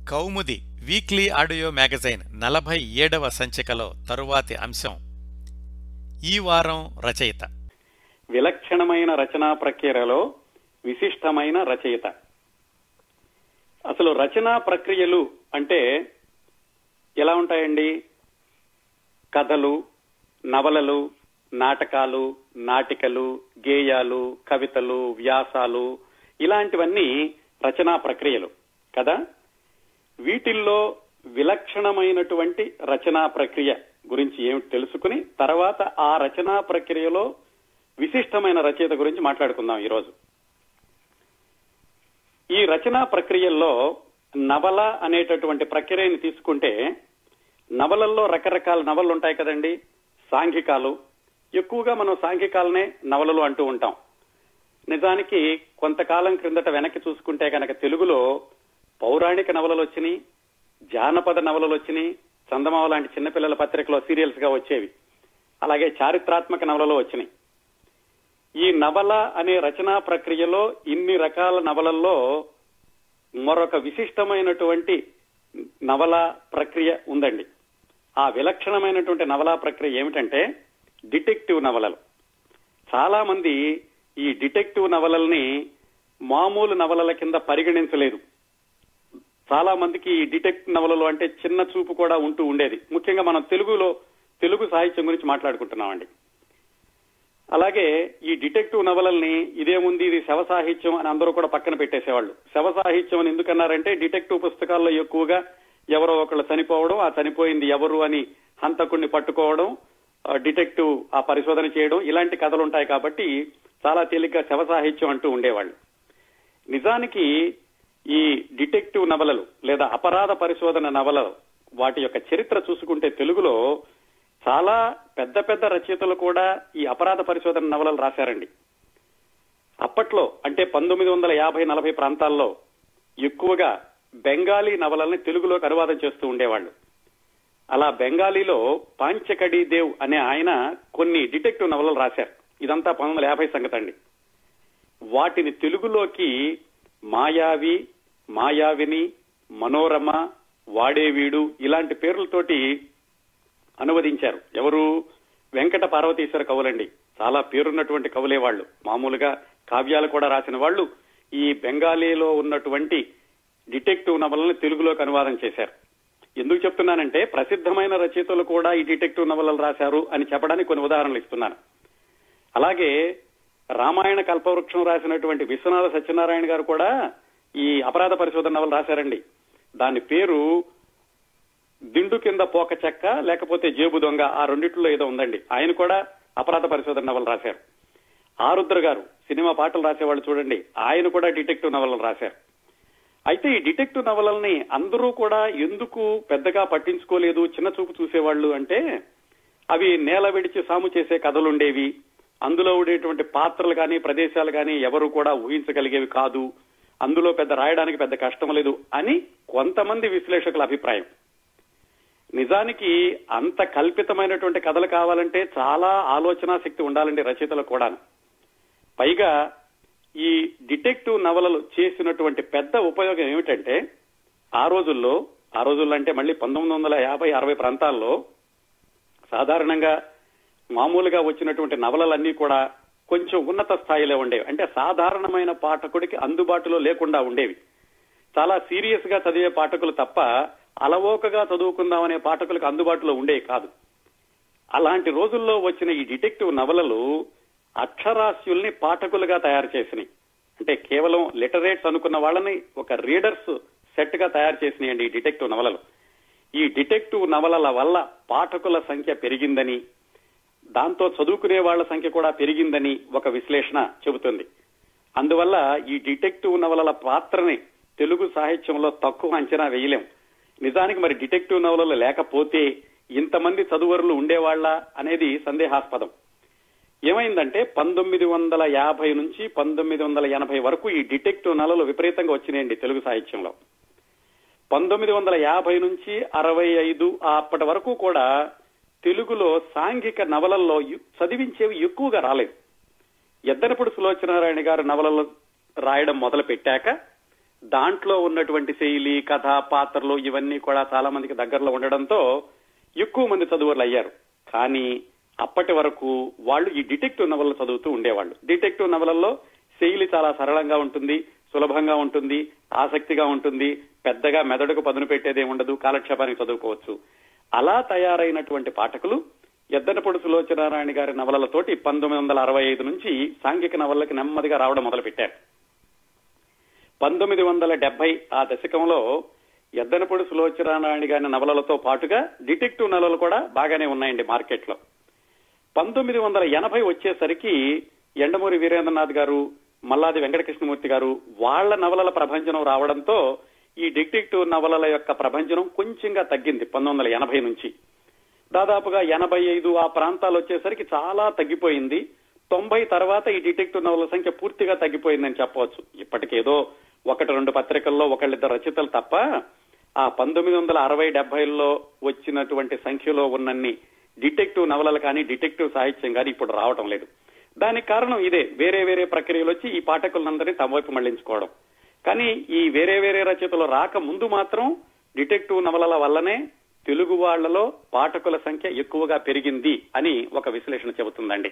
కౌముది weekly audio magazine నలభై ఏడవ సంచికలో తరువాతి అంశం ఈ వారం రచయిత విలక్షణమైన రచనా ప్రక్రియలో విశిష్టమైన రచయిత అసలు రచనా ప్రక్రియలు అంటే ఎలా ఉంటాయండి కథలు నవలలు నాటకాలు నాటికలు గేయాలు కవితలు వ్యాసాలు ఇలాంటివన్నీ రచనా ప్రక్రియలు కదా వీటిల్లో విలక్షణమైనటువంటి రచనా ప్రక్రియ గురించి ఏమిటి తెలుసుకుని తర్వాత ఆ రచనా ప్రక్రియలో విశిష్టమైన రచయిత గురించి మాట్లాడుకుందాం ఈరోజు ఈ రచనా ప్రక్రియల్లో నవల అనేటటువంటి ప్రక్రియని తీసుకుంటే నవలల్లో రకరకాల నవలలు ఉంటాయి కదండి సాంఘికాలు ఎక్కువగా మనం సాంఘికాలనే నవలలు అంటూ ఉంటాం నిజానికి కొంతకాలం క్రిందట వెనక్కి చూసుకుంటే కనుక తెలుగులో పౌరాణిక నవలలు వచ్చినాయి జానపద నవలలు వచ్చినాయి చందమావ లాంటి చిన్నపిల్లల పత్రికలో సీరియల్స్ గా వచ్చేవి అలాగే చారిత్రాత్మక నవలలు వచ్చినాయి ఈ నవల అనే రచనా ప్రక్రియలో ఇన్ని రకాల నవలల్లో మరొక విశిష్టమైనటువంటి నవల ప్రక్రియ ఉందండి ఆ విలక్షణమైనటువంటి నవలా ప్రక్రియ ఏమిటంటే డిటెక్టివ్ నవలలు చాలా మంది ఈ డిటెక్టివ్ నవలల్ని మామూలు నవలల కింద పరిగణించలేదు చాలా మందికి ఈ డిటెక్టివ్ నవలలు అంటే చిన్న చూపు కూడా ఉంటూ ఉండేది ముఖ్యంగా మనం తెలుగులో తెలుగు సాహిత్యం గురించి మాట్లాడుకుంటున్నామండి అలాగే ఈ డిటెక్టివ్ నవలల్ని ఇదేముంది ఇది శవ సాహిత్యం అని అందరూ కూడా పక్కన పెట్టేసేవాళ్ళు శవ సాహిత్యం అని ఎందుకన్నారంటే డిటెక్టివ్ పుస్తకాల్లో ఎక్కువగా ఎవరో ఒకళ్ళు చనిపోవడం ఆ చనిపోయింది ఎవరు అని హంతకుణ్ణి పట్టుకోవడం డిటెక్టివ్ ఆ పరిశోధన చేయడం ఇలాంటి కథలు ఉంటాయి కాబట్టి చాలా తేలిగ్గా శవ సాహిత్యం అంటూ ఉండేవాళ్ళు నిజానికి ఈ డిటెక్టివ్ నవలలు లేదా అపరాధ పరిశోధన నవలలు వాటి యొక్క చరిత్ర చూసుకుంటే తెలుగులో చాలా పెద్ద పెద్ద రచయితలు కూడా ఈ అపరాధ పరిశోధన నవలలు రాశారండి అప్పట్లో అంటే పంతొమ్మిది వందల యాభై నలభై ప్రాంతాల్లో ఎక్కువగా బెంగాలీ నవలల్ని తెలుగులోకి అనువాదం చేస్తూ ఉండేవాళ్ళు అలా బెంగాలీలో పాంచకడి దేవ్ అనే ఆయన కొన్ని డిటెక్టివ్ నవలలు రాశారు ఇదంతా పంతొమ్మిది వందల యాభై సంగతి అండి వాటిని తెలుగులోకి మాయావి మాయావిని మనోరమ వాడేవీడు ఇలాంటి పేర్లతోటి అనువదించారు ఎవరు వెంకట పార్వతీశ్వర కవులండి చాలా పేరున్నటువంటి కవులే వాళ్ళు మామూలుగా కావ్యాలు కూడా రాసిన వాళ్ళు ఈ బెంగాలీలో ఉన్నటువంటి డిటెక్టివ్ నవలను తెలుగులోకి అనువాదం చేశారు ఎందుకు చెప్తున్నానంటే ప్రసిద్ధమైన రచయితలు కూడా ఈ డిటెక్టివ్ నవలలు రాశారు అని చెప్పడానికి కొన్ని ఉదాహరణలు ఇస్తున్నాను అలాగే రామాయణ కల్పవృక్షం రాసినటువంటి విశ్వనాథ సత్యనారాయణ గారు కూడా ఈ అపరాధ పరిశోధన నవలు రాశారండి దాని పేరు దిండు కింద పోక చెక్క లేకపోతే జేబు దొంగ ఆ రెండిట్లో ఏదో ఉందండి ఆయన కూడా అపరాధ పరిశోధన నవలు రాశారు ఆరుద్ర గారు సినిమా పాటలు రాసేవాళ్ళు చూడండి ఆయన కూడా డిటెక్టివ్ నవలలు రాశారు అయితే ఈ డిటెక్టివ్ నవలల్ని అందరూ కూడా ఎందుకు పెద్దగా పట్టించుకోలేదు చిన్న చూపు చూసేవాళ్ళు అంటే అవి నేల విడిచి సాము చేసే కథలుండేవి అందులో ఉండేటువంటి పాత్రలు కానీ ప్రదేశాలు కానీ ఎవరు కూడా ఊహించగలిగేవి కాదు అందులో పెద్ద రాయడానికి పెద్ద కష్టం లేదు అని కొంతమంది విశ్లేషకుల అభిప్రాయం నిజానికి అంత కల్పితమైనటువంటి కథలు కావాలంటే చాలా ఆలోచన శక్తి ఉండాలండి రచయితలకు కూడా పైగా ఈ డిటెక్టివ్ నవలలు చేసినటువంటి పెద్ద ఉపయోగం ఏమిటంటే ఆ రోజుల్లో ఆ రోజుల్లో అంటే మళ్ళీ పంతొమ్మిది వందల యాభై అరవై ప్రాంతాల్లో సాధారణంగా మామూలుగా వచ్చినటువంటి నవలలన్నీ కూడా కొంచెం ఉన్నత స్థాయిలో ఉండేవి అంటే సాధారణమైన పాఠకుడికి అందుబాటులో లేకుండా ఉండేవి చాలా సీరియస్ గా చదివే పాఠకులు తప్ప అలవోకగా చదువుకుందామనే పాఠకులకు అందుబాటులో ఉండేవి కాదు అలాంటి రోజుల్లో వచ్చిన ఈ డిటెక్టివ్ నవలలు అక్షరాస్యుల్ని పాఠకులుగా తయారు చేసినాయి అంటే కేవలం లిటరేట్స్ అనుకున్న వాళ్ళని ఒక రీడర్స్ సెట్ గా తయారు చేసినాయండి ఈ డిటెక్టివ్ నవలలు ఈ డిటెక్టివ్ నవలల వల్ల పాఠకుల సంఖ్య పెరిగిందని దాంతో చదువుకునే వాళ్ల సంఖ్య కూడా పెరిగిందని ఒక విశ్లేషణ చెబుతుంది అందువల్ల ఈ డిటెక్టివ్ నవలల పాత్రని తెలుగు సాహిత్యంలో తక్కువ అంచనా వేయలేం నిజానికి మరి డిటెక్టివ్ నవలలు లేకపోతే ఇంతమంది చదువరులు ఉండేవాళ్ల అనేది సందేహాస్పదం ఏమైందంటే పంతొమ్మిది వందల యాభై నుంచి పంతొమ్మిది వందల ఎనభై వరకు ఈ డిటెక్టివ్ నవలలు విపరీతంగా వచ్చినాయండి తెలుగు సాహిత్యంలో పంతొమ్మిది వందల యాభై నుంచి అరవై ఐదు అప్పటి వరకు కూడా తెలుగులో సాంఘిక నవలల్లో చదివించేవి ఎక్కువగా రాలేదు ఎద్దనప్పుడు సులోచనారాయణ గారు నవలలు రాయడం మొదలు పెట్టాక దాంట్లో ఉన్నటువంటి శైలి కథ పాత్రలు ఇవన్నీ కూడా చాలా మందికి దగ్గరలో ఉండడంతో ఎక్కువ మంది చదువులు అయ్యారు కానీ అప్పటి వరకు వాళ్ళు ఈ డిటెక్టివ్ నవలలు చదువుతూ ఉండేవాళ్ళు డిటెక్టివ్ నవలల్లో శైలి చాలా సరళంగా ఉంటుంది సులభంగా ఉంటుంది ఆసక్తిగా ఉంటుంది పెద్దగా మెదడుకు పదును పెట్టేదే ఉండదు కాలక్షేపానికి చదువుకోవచ్చు అలా తయారైనటువంటి పాఠకులు ఎద్దనపొడు సులోచనారాయణ గారి నవలలతోటి పంతొమ్మిది వందల అరవై ఐదు నుంచి సాంఘిక నవలకి నెమ్మదిగా రావడం మొదలుపెట్టారు పంతొమ్మిది వందల డెబ్బై ఆ దశకంలో ఎద్దనపొడి సులోచనారాయణ గారి నవలలతో పాటుగా డిటెక్టివ్ నవలలు కూడా బాగానే ఉన్నాయండి మార్కెట్లో పంతొమ్మిది వందల ఎనభై వచ్చేసరికి ఎండమూరి వీరేంద్రనాథ్ గారు మల్లాది వెంకటకృష్ణమూర్తి గారు వాళ్ల నవలల ప్రభంజనం రావడంతో ఈ డిటెక్టివ్ నవలల యొక్క ప్రభంజనం కొంచెంగా తగ్గింది పంతొమ్మిది వందల ఎనభై నుంచి దాదాపుగా ఎనభై ఐదు ఆ ప్రాంతాలు వచ్చేసరికి చాలా తగ్గిపోయింది తొంభై తర్వాత ఈ డిటెక్టివ్ నవల సంఖ్య పూర్తిగా తగ్గిపోయిందని చెప్పవచ్చు ఇప్పటికేదో ఒకటి రెండు పత్రికల్లో ఒకళ్ళిద్దరు రచయితలు తప్ప ఆ పంతొమ్మిది వందల అరవై డెబ్బైలో వచ్చినటువంటి సంఖ్యలో ఉన్నన్ని డిటెక్టివ్ నవలలు కానీ డిటెక్టివ్ సాహిత్యం కానీ ఇప్పుడు రావటం లేదు దానికి కారణం ఇదే వేరే వేరే ప్రక్రియలు వచ్చి ఈ పాఠకులందరినీ తమ వైపు మళ్లించుకోవడం కానీ ఈ వేరే వేరే రచయితలు రాక ముందు మాత్రం డిటెక్టివ్ నవలల వల్లనే తెలుగు వాళ్లలో పాఠకుల సంఖ్య ఎక్కువగా పెరిగింది అని ఒక విశ్లేషణ చెబుతుందండి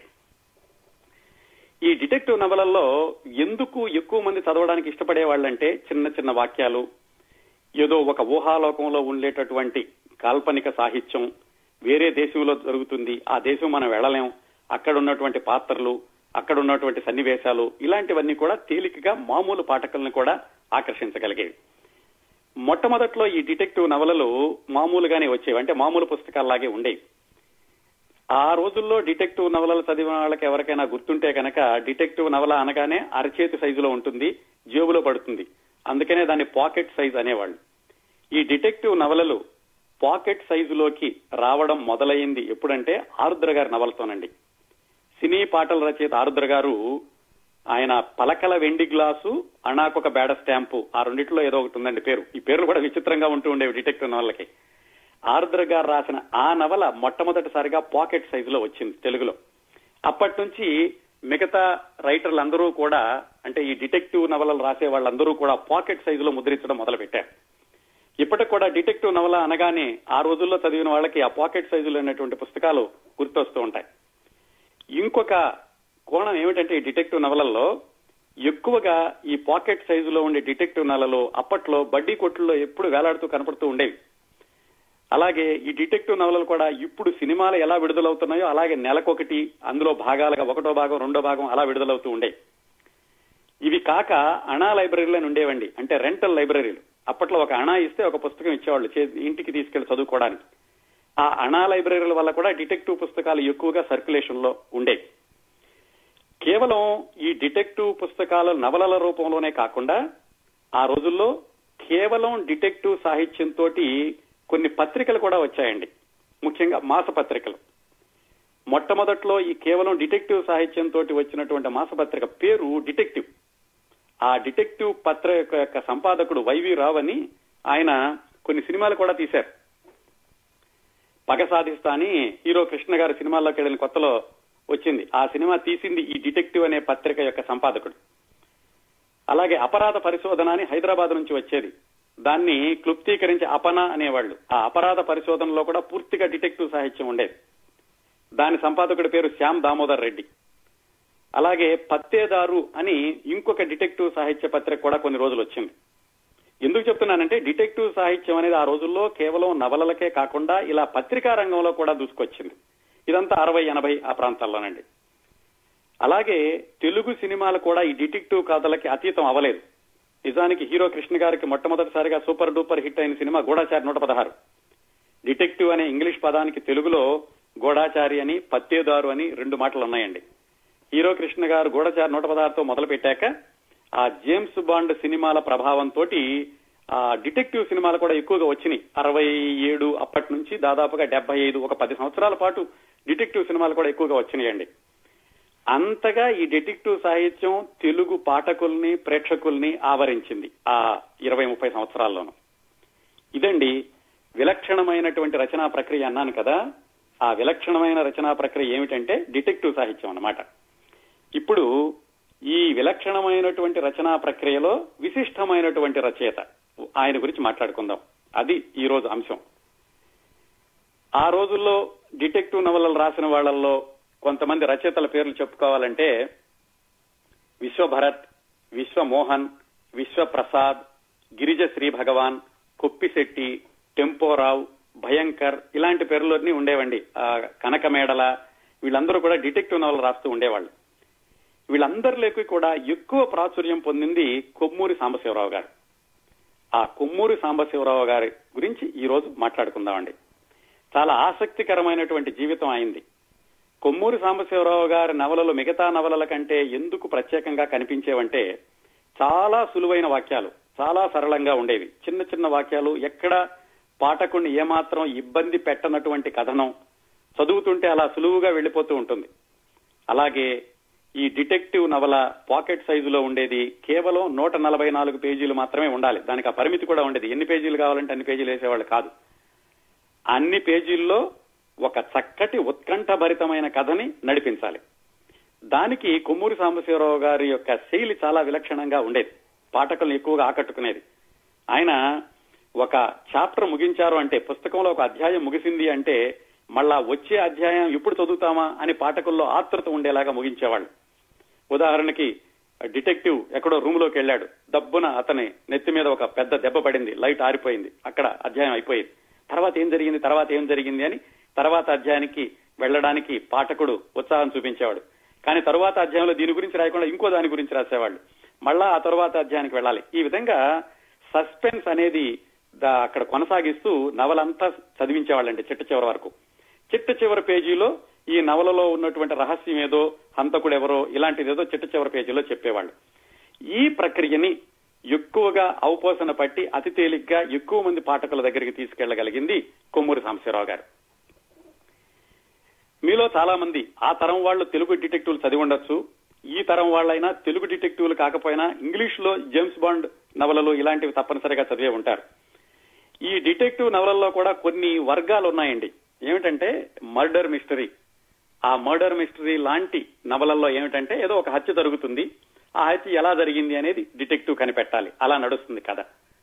ఈ డిటెక్టివ్ నవలల్లో ఎందుకు ఎక్కువ మంది చదవడానికి ఇష్టపడే వాళ్ళంటే చిన్న చిన్న వాక్యాలు ఏదో ఒక ఊహాలోకంలో ఉండేటటువంటి కాల్పనిక సాహిత్యం వేరే దేశంలో జరుగుతుంది ఆ దేశం మనం వెళ్ళలేం అక్కడ ఉన్నటువంటి పాత్రలు అక్కడ ఉన్నటువంటి సన్నివేశాలు ఇలాంటివన్నీ కూడా తేలికగా మామూలు పాఠకులను కూడా ఆకర్షించగలిగేవి మొట్టమొదట్లో ఈ డిటెక్టివ్ నవలలు మామూలుగానే వచ్చేవి అంటే మామూలు పుస్తకాల్లాగే ఉండేవి ఆ రోజుల్లో డిటెక్టివ్ నవలలు చదివిన వాళ్ళకి ఎవరికైనా గుర్తుంటే కనుక డిటెక్టివ్ నవల అనగానే అరచేతి సైజులో ఉంటుంది జేబులో పడుతుంది అందుకనే దాన్ని పాకెట్ సైజ్ అనేవాళ్ళు ఈ డిటెక్టివ్ నవలలు పాకెట్ సైజులోకి రావడం మొదలైంది ఎప్పుడంటే ఆరుద్ర గారి నవలతోనండి సినీ పాటల రచయిత ఆరుద్ర గారు ఆయన పలకల వెండి గ్లాసు అణాకొక బేడ స్టాంపు ఆ రెండిట్లో ఏదో ఒకటి ఉందండి పేరు ఈ పేర్లు కూడా విచిత్రంగా ఉంటూ ఉండేవి డిటెక్టివ్ నవలకి ఆరుద్ర గారు రాసిన ఆ నవల మొట్టమొదటిసారిగా పాకెట్ సైజులో వచ్చింది తెలుగులో అప్పటి నుంచి మిగతా రైటర్లందరూ కూడా అంటే ఈ డిటెక్టివ్ నవలలు రాసే వాళ్ళందరూ కూడా పాకెట్ సైజులో ముద్రించడం మొదలుపెట్టారు ఇప్పటికి కూడా డిటెక్టివ్ నవల అనగానే ఆ రోజుల్లో చదివిన వాళ్ళకి ఆ పాకెట్ సైజులో ఉన్నటువంటి పుస్తకాలు గుర్తొస్తూ ఉంటాయి ఇంకొక కోణం ఏమిటంటే ఈ డిటెక్టివ్ నవలల్లో ఎక్కువగా ఈ పాకెట్ సైజులో ఉండే డిటెక్టివ్ నవలలు అప్పట్లో బడ్డీ కొట్టుల్లో ఎప్పుడు వేలాడుతూ కనపడుతూ ఉండేవి అలాగే ఈ డిటెక్టివ్ నవలలు కూడా ఇప్పుడు సినిమాలు ఎలా విడుదలవుతున్నాయో అలాగే నెలకొకటి అందులో భాగాలుగా ఒకటో భాగం రెండో భాగం అలా విడుదలవుతూ ఉండేవి ఇవి కాక అణా లైబ్రరీలను ఉండేవండి అంటే రెంటల్ లైబ్రరీలు అప్పట్లో ఒక అణా ఇస్తే ఒక పుస్తకం ఇచ్చేవాళ్ళు ఇంటికి తీసుకెళ్లి చదువుకోవడానికి ఆ అణా లైబ్రరీల వల్ల కూడా డిటెక్టివ్ పుస్తకాలు ఎక్కువగా సర్క్యులేషన్ లో ఉండేవి కేవలం ఈ డిటెక్టివ్ పుస్తకాల నవలల రూపంలోనే కాకుండా ఆ రోజుల్లో కేవలం డిటెక్టివ్ సాహిత్యంతో కొన్ని పత్రికలు కూడా వచ్చాయండి ముఖ్యంగా మాస పత్రికలు మొట్టమొదట్లో ఈ కేవలం డిటెక్టివ్ సాహిత్యంతో వచ్చినటువంటి మాసపత్రిక పేరు డిటెక్టివ్ ఆ డిటెక్టివ్ పత్రిక యొక్క సంపాదకుడు వైవి రావు అని ఆయన కొన్ని సినిమాలు కూడా తీశారు పగ సాధిస్తా అని హీరో కృష్ణ గారి సినిమాల్లోకి వెళ్ళిన కొత్తలో వచ్చింది ఆ సినిమా తీసింది ఈ డిటెక్టివ్ అనే పత్రిక యొక్క సంపాదకుడు అలాగే అపరాధ పరిశోధన అని హైదరాబాద్ నుంచి వచ్చేది దాన్ని క్లుప్తీకరించి అపన అనేవాళ్ళు ఆ అపరాధ పరిశోధనలో కూడా పూర్తిగా డిటెక్టివ్ సాహిత్యం ఉండేది దాని సంపాదకుడి పేరు శ్యామ్ దామోదర్ రెడ్డి అలాగే పత్తేదారు అని ఇంకొక డిటెక్టివ్ సాహిత్య పత్రిక కూడా కొన్ని రోజులు వచ్చింది ఎందుకు చెప్తున్నానంటే డిటెక్టివ్ సాహిత్యం అనేది ఆ రోజుల్లో కేవలం నవలలకే కాకుండా ఇలా పత్రికా రంగంలో కూడా దూసుకొచ్చింది ఇదంతా అరవై ఎనభై ఆ ప్రాంతాల్లోనండి అలాగే తెలుగు సినిమాలు కూడా ఈ డిటెక్టివ్ కథలకి అతీతం అవ్వలేదు నిజానికి హీరో కృష్ణ గారికి మొట్టమొదటిసారిగా సూపర్ డూపర్ హిట్ అయిన సినిమా గూఢాచారి నూట పదహారు డిటెక్టివ్ అనే ఇంగ్లీష్ పదానికి తెలుగులో గూఢాచారి అని పత్తేదారు అని రెండు మాటలు ఉన్నాయండి హీరో కృష్ణ గారు గూఢచారి నూట పదహారుతో మొదలు పెట్టాక ఆ జేమ్స్ బాండ్ సినిమాల ప్రభావంతో ఆ డిటెక్టివ్ సినిమాలు కూడా ఎక్కువగా వచ్చినాయి అరవై ఏడు అప్పటి నుంచి దాదాపుగా డెబ్బై ఐదు ఒక పది సంవత్సరాల పాటు డిటెక్టివ్ సినిమాలు కూడా ఎక్కువగా వచ్చినాయండి అంతగా ఈ డిటెక్టివ్ సాహిత్యం తెలుగు పాఠకుల్ని ప్రేక్షకుల్ని ఆవరించింది ఆ ఇరవై ముప్పై సంవత్సరాల్లోనూ ఇదండి విలక్షణమైనటువంటి రచనా ప్రక్రియ అన్నాను కదా ఆ విలక్షణమైన రచనా ప్రక్రియ ఏమిటంటే డిటెక్టివ్ సాహిత్యం అన్నమాట ఇప్పుడు ఈ విలక్షణమైనటువంటి రచనా ప్రక్రియలో విశిష్టమైనటువంటి రచయిత ఆయన గురించి మాట్లాడుకుందాం అది ఈ రోజు అంశం ఆ రోజుల్లో డిటెక్టివ్ నవలలు రాసిన వాళ్ళల్లో కొంతమంది రచయితల పేర్లు చెప్పుకోవాలంటే విశ్వభరత్ విశ్వమోహన్ విశ్వప్రసాద్ గిరిజ శ్రీ భగవాన్ కొప్పిశెట్టి టెంపోరావు భయంకర్ ఇలాంటి పేర్లన్నీ ఉండేవండి ఆ కనకమేడల వీళ్ళందరూ కూడా డిటెక్టివ్ నవలు రాస్తూ ఉండేవాళ్ళు వీళ్ళందరిలోకి కూడా ఎక్కువ ప్రాచుర్యం పొందింది కొమ్మూరి సాంబశివరావు గారు ఆ కొమ్మూరి సాంబశివరావు గారి గురించి ఈ రోజు మాట్లాడుకుందామండి చాలా ఆసక్తికరమైనటువంటి జీవితం అయింది కొమ్మూరి సాంబశివరావు గారి నవలలు మిగతా నవలల కంటే ఎందుకు ప్రత్యేకంగా కనిపించేవంటే చాలా సులువైన వాక్యాలు చాలా సరళంగా ఉండేవి చిన్న చిన్న వాక్యాలు ఎక్కడ పాఠకుణ్ణి ఏమాత్రం ఇబ్బంది పెట్టనటువంటి కథనం చదువుతుంటే అలా సులువుగా వెళ్లిపోతూ ఉంటుంది అలాగే ఈ డిటెక్టివ్ నవల పాకెట్ సైజులో ఉండేది కేవలం నూట నలభై నాలుగు పేజీలు మాత్రమే ఉండాలి దానికి ఆ పరిమితి కూడా ఉండేది ఎన్ని పేజీలు కావాలంటే అన్ని పేజీలు వేసేవాళ్ళు కాదు అన్ని పేజీల్లో ఒక చక్కటి ఉత్కంఠభరితమైన కథని నడిపించాలి దానికి కొమ్మూరి సాంబశివరావు గారి యొక్క శైలి చాలా విలక్షణంగా ఉండేది పాఠకులను ఎక్కువగా ఆకట్టుకునేది ఆయన ఒక చాప్టర్ ముగించారు అంటే పుస్తకంలో ఒక అధ్యాయం ముగిసింది అంటే మళ్ళా వచ్చే అధ్యాయం ఎప్పుడు చదువుతామా అని పాఠకుల్లో ఆతృత ఉండేలాగా ముగించేవాళ్ళు ఉదాహరణకి డిటెక్టివ్ ఎక్కడో రూమ్ లోకి వెళ్ళాడు దబ్బున అతని నెత్తి మీద ఒక పెద్ద దెబ్బ పడింది లైట్ ఆరిపోయింది అక్కడ అధ్యాయం అయిపోయింది తర్వాత ఏం జరిగింది తర్వాత ఏం జరిగింది అని తర్వాత అధ్యాయానికి వెళ్ళడానికి పాఠకుడు ఉత్సాహం చూపించేవాడు కానీ తరువాత అధ్యాయంలో దీని గురించి రాయకుండా ఇంకో దాని గురించి రాసేవాళ్ళు మళ్ళా ఆ తరువాత అధ్యాయానికి వెళ్ళాలి ఈ విధంగా సస్పెన్స్ అనేది దా- అక్కడ కొనసాగిస్తూ నవలంతా చదివించేవాళ్ళండి చిట్ట చివరి వరకు చిట్ట చివరి పేజీలో ఈ నవలలో ఉన్నటువంటి రహస్యం ఏదో హంతకుడు ఎవరో ఇలాంటిదేదో చిట్ట చివరి పేజీలో చెప్పేవాళ్ళు ఈ ప్రక్రియని ఎక్కువగా అవపోసన పట్టి అతి తేలిగ్గా ఎక్కువ మంది పాఠకుల దగ్గరికి తీసుకెళ్లగలిగింది కొమ్మూరి సాంబశివరావు గారు మీలో చాలా మంది ఆ తరం వాళ్ళు తెలుగు డిటెక్టివ్లు చదివి ఉండొచ్చు ఈ తరం వాళ్ళైనా తెలుగు డిటెక్టివ్లు కాకపోయినా ఇంగ్లీష్ లో జేమ్స్ బాండ్ నవలలు ఇలాంటివి తప్పనిసరిగా చదివే ఉంటారు ఈ డిటెక్టివ్ నవలల్లో కూడా కొన్ని వర్గాలు ఉన్నాయండి ఏమిటంటే మర్డర్ మిస్టరీ ఆ మర్డర్ మిస్టరీ లాంటి నవలల్లో ఏమిటంటే ఏదో ఒక హత్య జరుగుతుంది ఆ హత్య ఎలా జరిగింది అనేది డిటెక్టివ్ కనిపెట్టాలి అలా నడుస్తుంది కథ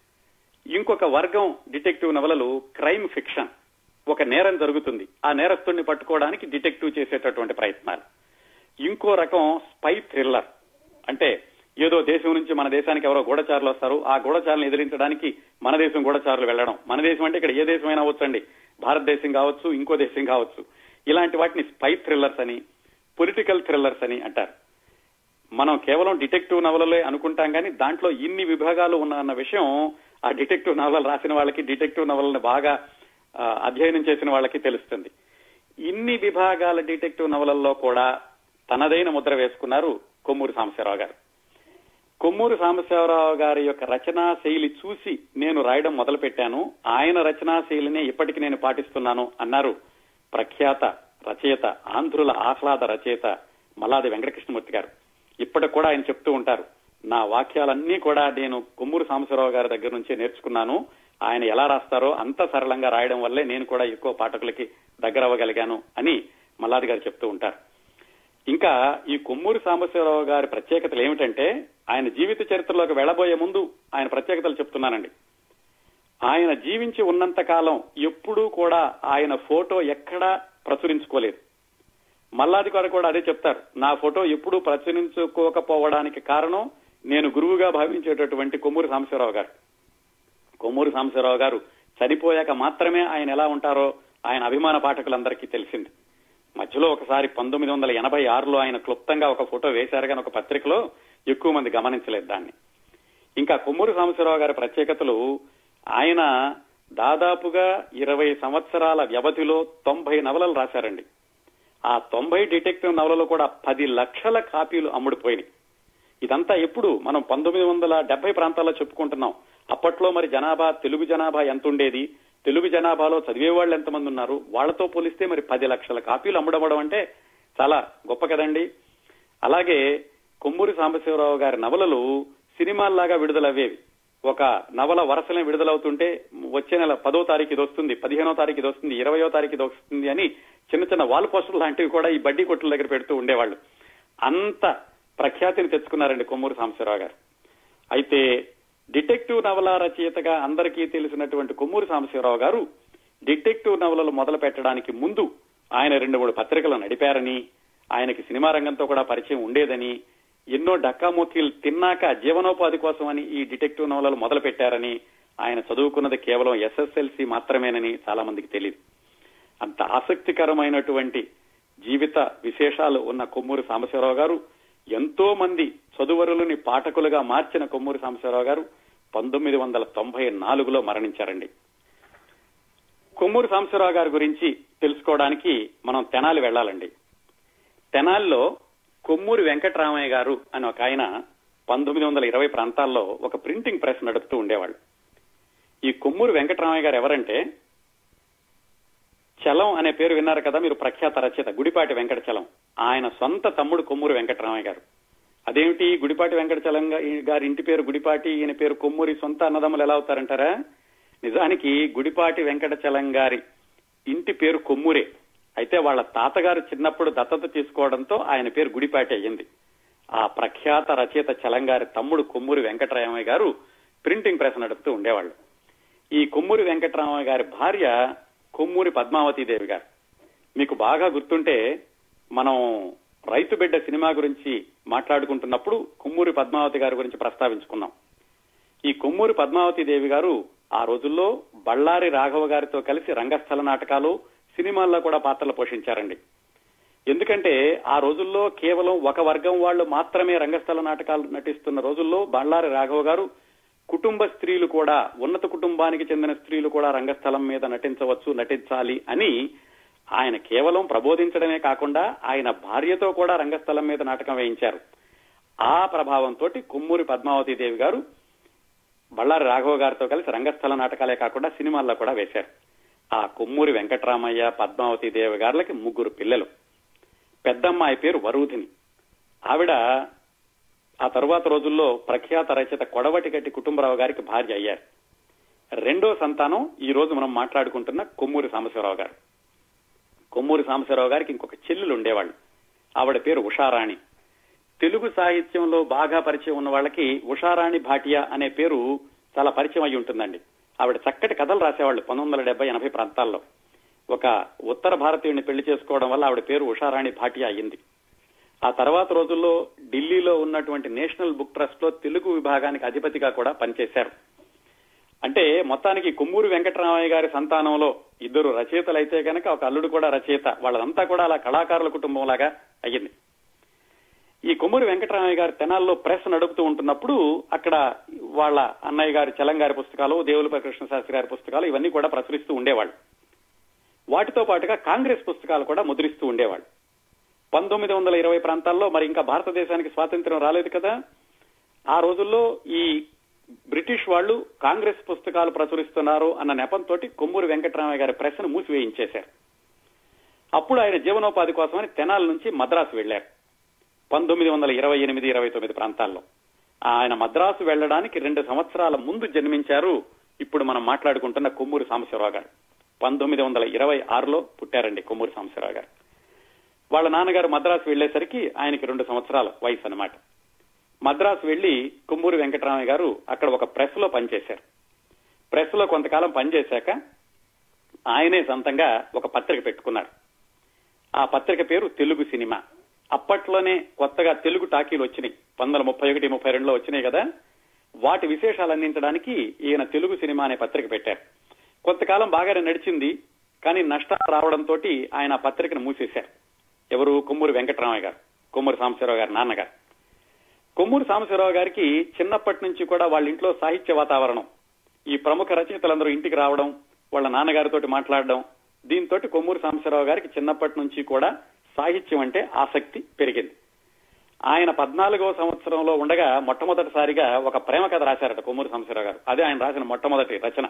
ఇంకొక వర్గం డిటెక్టివ్ నవలలు క్రైమ్ ఫిక్షన్ ఒక నేరం జరుగుతుంది ఆ నేరస్తుడిని పట్టుకోవడానికి డిటెక్టివ్ చేసేటటువంటి ప్రయత్నాలు ఇంకో రకం స్పై థ్రిల్లర్ అంటే ఏదో దేశం నుంచి మన దేశానికి ఎవరో గూఢచారులు వస్తారు ఆ గూఢచారులను ఎదిరించడానికి మన దేశం గూఢచారులు వెళ్ళడం మన దేశం అంటే ఇక్కడ ఏ దేశమైనా అవచ్చండి భారతదేశం కావచ్చు ఇంకో దేశం కావచ్చు ఇలాంటి వాటిని స్పై థ్రిల్లర్స్ అని పొలిటికల్ థ్రిల్లర్స్ అని అంటారు మనం కేవలం డిటెక్టివ్ నవలలే అనుకుంటాం కానీ దాంట్లో ఇన్ని విభాగాలు ఉన్న అన్న విషయం ఆ డిటెక్టివ్ నవలలు రాసిన వాళ్ళకి డిటెక్టివ్ నవలను బాగా ఆ, అధ్యయనం చేసిన వాళ్ళకి తెలుస్తుంది ఇన్ని విభాగాల డిటెక్టివ్ నవలల్లో కూడా తనదైన ముద్ర వేసుకున్నారు కొమ్మూరి సాంబశివరావు గారు కొమ్మూరి సాంబశివరావు గారి యొక్క రచనా శైలి చూసి నేను రాయడం మొదలు పెట్టాను ఆయన రచనా శైలినే ఇప్పటికి నేను పాటిస్తున్నాను అన్నారు ప్రఖ్యాత రచయిత ఆంధ్రుల ఆహ్లాద రచయిత మల్లాది వెంకటకృష్ణమూర్తి గారు ఇప్పటికి కూడా ఆయన చెప్తూ ఉంటారు నా వాక్యాలన్నీ కూడా నేను కొమ్మూరు సాంబశివరావు గారి దగ్గర నుంచే నేర్చుకున్నాను ఆయన ఎలా రాస్తారో అంత సరళంగా రాయడం వల్లే నేను కూడా ఎక్కువ పాఠకులకి దగ్గర అవ్వగలిగాను అని మల్లాది గారు చెప్తూ ఉంటారు ఇంకా ఈ కొమ్మూరి సాంబశివరావు గారి ప్రత్యేకతలు ఏమిటంటే ఆయన జీవిత చరిత్రలోకి వెళ్లబోయే ముందు ఆయన ప్రత్యేకతలు చెప్తున్నానండి ఆయన జీవించి ఉన్నంత కాలం ఎప్పుడూ కూడా ఆయన ఫోటో ఎక్కడా ప్రచురించుకోలేదు మల్లాది గారు కూడా అదే చెప్తారు నా ఫోటో ఎప్పుడూ ప్రచురించుకోకపోవడానికి కారణం నేను గురువుగా భావించేటటువంటి కొమ్మూరి సాంబశివరావు గారు కొమ్మూరి సాంబశివరావు గారు చనిపోయాక మాత్రమే ఆయన ఎలా ఉంటారో ఆయన అభిమాన పాఠకులందరికీ తెలిసింది మధ్యలో ఒకసారి పంతొమ్మిది వందల ఎనభై ఆరులో ఆయన క్లుప్తంగా ఒక ఫోటో వేశారు కానీ ఒక పత్రికలో ఎక్కువ మంది గమనించలేదు దాన్ని ఇంకా కొమ్మూరి సాంబశివరావు గారి ప్రత్యేకతలు ఆయన దాదాపుగా ఇరవై సంవత్సరాల వ్యవధిలో తొంభై నవలలు రాశారండి ఆ తొంభై డిటెక్టివ్ నవలలు కూడా పది లక్షల కాపీలు అమ్ముడుపోయినాయి ఇదంతా ఎప్పుడు మనం పంతొమ్మిది వందల డెబ్బై ప్రాంతాల్లో చెప్పుకుంటున్నాం అప్పట్లో మరి జనాభా తెలుగు జనాభా ఎంత ఉండేది తెలుగు జనాభాలో చదివే వాళ్ళు ఎంతమంది ఉన్నారు వాళ్ళతో పోలిస్తే మరి పది లక్షల కాపీలు అమ్ముడవడం అంటే చాలా గొప్ప కదండి అలాగే కొమ్మూరి సాంబశివరావు గారి నవలలు సినిమాల్లాగా విడుదలయ్యేవి ఒక నవల వరుసలే విడుదలవుతుంటే వచ్చే నెల పదో తారీఖు ఇది వస్తుంది పదిహేనో తారీఖు ఇది వస్తుంది ఇరవయో తారీఖు ఇది వస్తుంది అని చిన్న చిన్న వాల్ పోస్టులు లాంటివి కూడా ఈ బడ్డీ కొట్టుల దగ్గర పెడుతూ ఉండేవాళ్ళు అంత ప్రఖ్యాతిని తెచ్చుకున్నారండి కొమ్మూరి సాంబశివరావు గారు అయితే డిటెక్టివ్ నవల రచయితగా అందరికీ తెలిసినటువంటి కొమ్మూరి సాంబశివరావు గారు డిటెక్టివ్ నవలలు మొదలు పెట్టడానికి ముందు ఆయన రెండు మూడు పత్రికలు నడిపారని ఆయనకి సినిమా రంగంతో కూడా పరిచయం ఉండేదని ఎన్నో డక్కాముక్కీలు తిన్నాక జీవనోపాధి కోసమని ఈ డిటెక్టివ్ నవలలు మొదలు పెట్టారని ఆయన చదువుకున్నది కేవలం ఎస్ఎస్ఎల్సి మాత్రమేనని చాలా మందికి తెలియదు అంత ఆసక్తికరమైనటువంటి జీవిత విశేషాలు ఉన్న కొమ్మూరి సాంబశివరావు గారు ఎంతో మంది చదువరులని పాఠకులుగా మార్చిన కొమ్మూరి సాంబశివరావు గారు పంతొమ్మిది వందల తొంభై నాలుగులో మరణించారండి కొమ్మూరి సాంబశివరావు గారి గురించి తెలుసుకోవడానికి మనం తెనాలి వెళ్ళాలండి తెనాలిలో కొమ్మూరి వెంకటరామయ్య గారు అని ఒక ఆయన పంతొమ్మిది వందల ఇరవై ప్రాంతాల్లో ఒక ప్రింటింగ్ ప్రెస్ నడుపుతూ ఉండేవాళ్ళు ఈ కొమ్మూరి వెంకటరామయ్య గారు ఎవరంటే చలం అనే పేరు విన్నారు కదా మీరు ప్రఖ్యాత రచయిత గుడిపాటి వెంకటచలం ఆయన సొంత తమ్ముడు కొమ్మూరి వెంకటరామయ్య గారు అదేమిటి గుడిపాటి వెంకటచలం గారి ఇంటి పేరు గుడిపాటి ఈయన పేరు కొమ్మూరి సొంత అన్నదమ్ములు ఎలా అవుతారంటారా నిజానికి గుడిపాటి వెంకటచలం గారి ఇంటి పేరు కొమ్మూరే అయితే వాళ్ళ తాతగారు చిన్నప్పుడు దత్తత తీసుకోవడంతో ఆయన పేరు గుడిపాటి అయ్యింది ఆ ప్రఖ్యాత రచయిత చలంగారి తమ్ముడు కొమ్మూరి వెంకటరామయ్య గారు ప్రింటింగ్ ప్రెస్ నడుపుతూ ఉండేవాళ్ళు ఈ కొమ్మూరి వెంకటరామయ్య గారి భార్య కొమ్మూరి పద్మావతీదేవి గారు మీకు బాగా గుర్తుంటే మనం రైతు బిడ్డ సినిమా గురించి మాట్లాడుకుంటున్నప్పుడు కొమ్మూరి పద్మావతి గారి గురించి ప్రస్తావించుకున్నాం ఈ కొమ్మూరి పద్మావతి దేవి గారు ఆ రోజుల్లో బళ్ళారి రాఘవ గారితో కలిసి రంగస్థల నాటకాలు సినిమాల్లో కూడా పాత్రలు పోషించారండి ఎందుకంటే ఆ రోజుల్లో కేవలం ఒక వర్గం వాళ్ళు మాత్రమే రంగస్థల నాటకాలు నటిస్తున్న రోజుల్లో బళ్ళారి రాఘవ గారు కుటుంబ స్త్రీలు కూడా ఉన్నత కుటుంబానికి చెందిన స్త్రీలు కూడా రంగస్థలం మీద నటించవచ్చు నటించాలి అని ఆయన కేవలం ప్రబోధించడమే కాకుండా ఆయన భార్యతో కూడా రంగస్థలం మీద నాటకం వేయించారు ఆ ప్రభావంతో కొమ్మూరి పద్మావతి దేవి గారు బళ్ళారి రాఘవ గారితో కలిసి రంగస్థల నాటకాలే కాకుండా సినిమాల్లో కూడా వేశారు ఆ కొమ్మూరి వెంకటరామయ్య పద్మావతి దేవి గారులకి ముగ్గురు పిల్లలు పెద్దమ్మాయి పేరు వరూధిని ఆవిడ ఆ తరువాత రోజుల్లో ప్రఖ్యాత రచయిత కొడవటిగట్టి కుటుంబరావు గారికి భార్య అయ్యారు రెండో సంతానం ఈ రోజు మనం మాట్లాడుకుంటున్న కొమ్మూరి సాంబశివరావు గారు కొమ్మూరి సాంబశివరావు గారికి ఇంకొక చెల్లెలు ఉండేవాళ్ళు ఆవిడ పేరు ఉషారాణి తెలుగు సాహిత్యంలో బాగా పరిచయం ఉన్న వాళ్ళకి ఉషారాణి భాటియా అనే పేరు చాలా పరిచయం అయి ఉంటుందండి ఆవిడ చక్కటి కథలు రాసేవాళ్ళు పంతొమ్మిది వందల డెబ్బై ఎనభై ప్రాంతాల్లో ఒక ఉత్తర భారతీయుడిని పెళ్లి చేసుకోవడం వల్ల ఆవిడ పేరు ఉషారాణి భాటియా అయ్యింది ఆ తర్వాత రోజుల్లో ఢిల్లీలో ఉన్నటువంటి నేషనల్ బుక్ ట్రస్ట్ లో తెలుగు విభాగానికి అధిపతిగా కూడా పనిచేశారు అంటే మొత్తానికి కొమ్మూరి వెంకటరామయ్య గారి సంతానంలో ఇద్దరు రచయితలు అయితే కనుక ఒక అల్లుడు కూడా రచయిత వాళ్ళంతా కూడా అలా కళాకారుల కుటుంబం లాగా అయ్యింది ఈ కొమ్మూరి వెంకటరామయ్య గారి తెనాల్లో ప్రెస్ నడుపుతూ ఉంటున్నప్పుడు అక్కడ వాళ్ళ అన్నయ్య గారి చలంగారి పుస్తకాలు దేవులపై కృష్ణశాస్త్రి గారి పుస్తకాలు ఇవన్నీ కూడా ప్రచురిస్తూ ఉండేవాళ్ళు వాటితో పాటుగా కాంగ్రెస్ పుస్తకాలు కూడా ముద్రిస్తూ ఉండేవాళ్ళు పంతొమ్మిది వందల ఇరవై ప్రాంతాల్లో మరి ఇంకా భారతదేశానికి స్వాతంత్ర్యం రాలేదు కదా ఆ రోజుల్లో ఈ బ్రిటిష్ వాళ్ళు కాంగ్రెస్ పుస్తకాలు ప్రచురిస్తున్నారు అన్న నెపంతో కొమ్మూరి వెంకటరామయ్య గారి ప్రెస్ను మూసివేయించేశారు అప్పుడు ఆయన జీవనోపాధి కోసమని తెనాల నుంచి మద్రాసు వెళ్లారు పంతొమ్మిది వందల ఇరవై ఎనిమిది ఇరవై తొమ్మిది ప్రాంతాల్లో ఆయన మద్రాసు వెళ్లడానికి రెండు సంవత్సరాల ముందు జన్మించారు ఇప్పుడు మనం మాట్లాడుకుంటున్న కొమ్మూరి సాంబశివరావు గారు పంతొమ్మిది వందల ఇరవై ఆరులో పుట్టారండి కొమ్మూరి సాంబశివరావు గారు వాళ్ళ నాన్నగారు మద్రాసు వెళ్లేసరికి ఆయనకి రెండు సంవత్సరాల వయసు అనమాట మద్రాసు వెళ్లి కొమ్మూరి వెంకటరామయ్య గారు అక్కడ ఒక ప్రెస్ లో పనిచేశారు ప్రెస్ లో కొంతకాలం పనిచేశాక ఆయనే సొంతంగా ఒక పత్రిక పెట్టుకున్నారు ఆ పత్రిక పేరు తెలుగు సినిమా అప్పట్లోనే కొత్తగా తెలుగు టాకీలు వచ్చినాయి పంతొమ్మిది ముప్పై ఒకటి ముప్పై రెండులో వచ్చినాయి కదా వాటి విశేషాలు అందించడానికి ఈయన తెలుగు సినిమా అనే పత్రిక పెట్టారు కొంతకాలం బాగానే నడిచింది కానీ నష్టాలు రావడంతో ఆయన ఆ పత్రికను మూసేశారు ఎవరు కొమ్మూరి వెంకటరామయ్య గారు కొమ్మూరి సాంబశివరావు గారి నాన్నగారు కొమ్మూరి సాంబశివరావు గారికి చిన్నప్పటి నుంచి కూడా వాళ్ళ ఇంట్లో సాహిత్య వాతావరణం ఈ ప్రముఖ రచయితలందరూ ఇంటికి రావడం వాళ్ళ నాన్నగారితో మాట్లాడడం దీంతో కొమ్మూరి సాంబశివరావు గారికి చిన్నప్పటి నుంచి కూడా సాహిత్యం అంటే ఆసక్తి పెరిగింది ఆయన పద్నాలుగవ సంవత్సరంలో ఉండగా మొట్టమొదటిసారిగా ఒక ప్రేమ కథ రాశారట కొమ్మూరి సాంబశివరావు గారు అదే ఆయన రాసిన మొట్టమొదటి రచన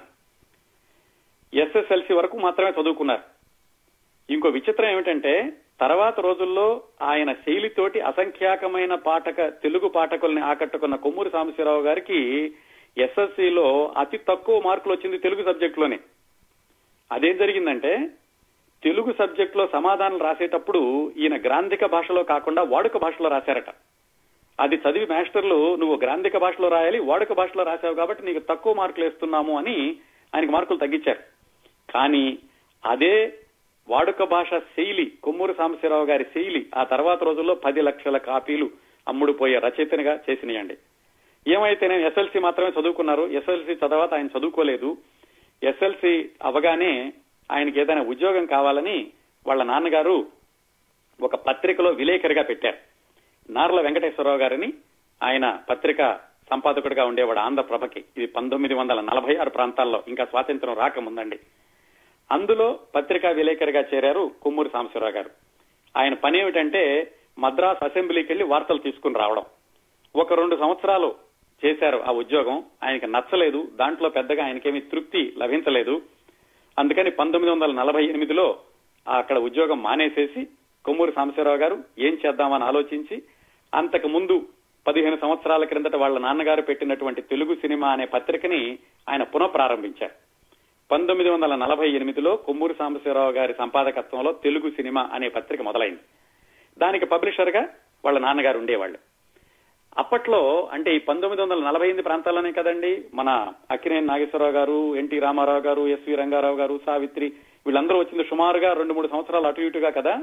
ఎస్ఎస్ఎల్సి వరకు మాత్రమే చదువుకున్నారు ఇంకో విచిత్రం ఏమిటంటే తర్వాత రోజుల్లో ఆయన శైలితోటి అసంఖ్యాకమైన పాఠక తెలుగు పాఠకుల్ని ఆకట్టుకున్న కొమ్మూరి సాంబశివరావు గారికి ఎస్ఎస్సిలో అతి తక్కువ మార్కులు వచ్చింది తెలుగు సబ్జెక్టులోనే అదేం జరిగిందంటే తెలుగు సబ్జెక్ట్ లో సమాధానాలు రాసేటప్పుడు ఈయన గ్రాంధిక భాషలో కాకుండా వాడుక భాషలో రాశారట అది చదివి మాస్టర్లు నువ్వు గ్రాంధిక భాషలో రాయాలి వాడుక భాషలో రాశావు కాబట్టి నీకు తక్కువ మార్కులు వేస్తున్నాము అని ఆయనకి మార్కులు తగ్గించారు కానీ అదే వాడుక భాష శైలి కొమ్మూరు సాంబశివరావు గారి శైలి ఆ తర్వాత రోజుల్లో పది లక్షల కాపీలు అమ్ముడుపోయే రచయితనిగా చేసినాయండి ఏమైతే నేను ఎస్ఎల్సి మాత్రమే చదువుకున్నారు ఎస్ఎల్సి చదవాత ఆయన చదువుకోలేదు ఎస్ఎల్సి అవగానే ఆయనకి ఏదైనా ఉద్యోగం కావాలని వాళ్ళ నాన్నగారు ఒక పత్రికలో విలేకరిగా పెట్టారు నార్ల వెంకటేశ్వరరావు గారిని ఆయన పత్రిక సంపాదకుడిగా ఉండేవాడు ఆంధ్రప్రభకి ఇది పంతొమ్మిది వందల నలభై ఆరు ప్రాంతాల్లో ఇంకా స్వాతంత్రం రాకముందండి అందులో పత్రికా విలేకరిగా చేరారు కొమ్మూరి సాంబశివరావు గారు ఆయన పని ఏమిటంటే మద్రాస్ అసెంబ్లీకి వెళ్లి వార్తలు తీసుకుని రావడం ఒక రెండు సంవత్సరాలు చేశారు ఆ ఉద్యోగం ఆయనకి నచ్చలేదు దాంట్లో పెద్దగా ఆయనకేమీ తృప్తి లభించలేదు అందుకని పంతొమ్మిది వందల నలభై ఎనిమిదిలో అక్కడ ఉద్యోగం మానేసేసి కొమ్మూరి సాంబశివరావు గారు ఏం చేద్దామని ఆలోచించి అంతకు ముందు పదిహేను సంవత్సరాల క్రిందట వాళ్ళ నాన్నగారు పెట్టినటువంటి తెలుగు సినిమా అనే పత్రికని ఆయన పునఃప్రారంభించారు పంతొమ్మిది వందల నలభై ఎనిమిదిలో కొమ్మూరి సాంబశివరావు గారి సంపాదకత్వంలో తెలుగు సినిమా అనే పత్రిక మొదలైంది దానికి పబ్లిషర్ గా వాళ్ళ నాన్నగారు ఉండేవాళ్ళు అప్పట్లో అంటే ఈ పంతొమ్మిది వందల నలభై ఎనిమిది ప్రాంతాల్లోనే కదండి మన అక్కినేని నాగేశ్వరరావు గారు ఎన్టీ రామారావు గారు ఎస్వి రంగారావు గారు సావిత్రి వీళ్ళందరూ వచ్చింది సుమారుగా రెండు మూడు సంవత్సరాలు అటు ఇటుగా కదా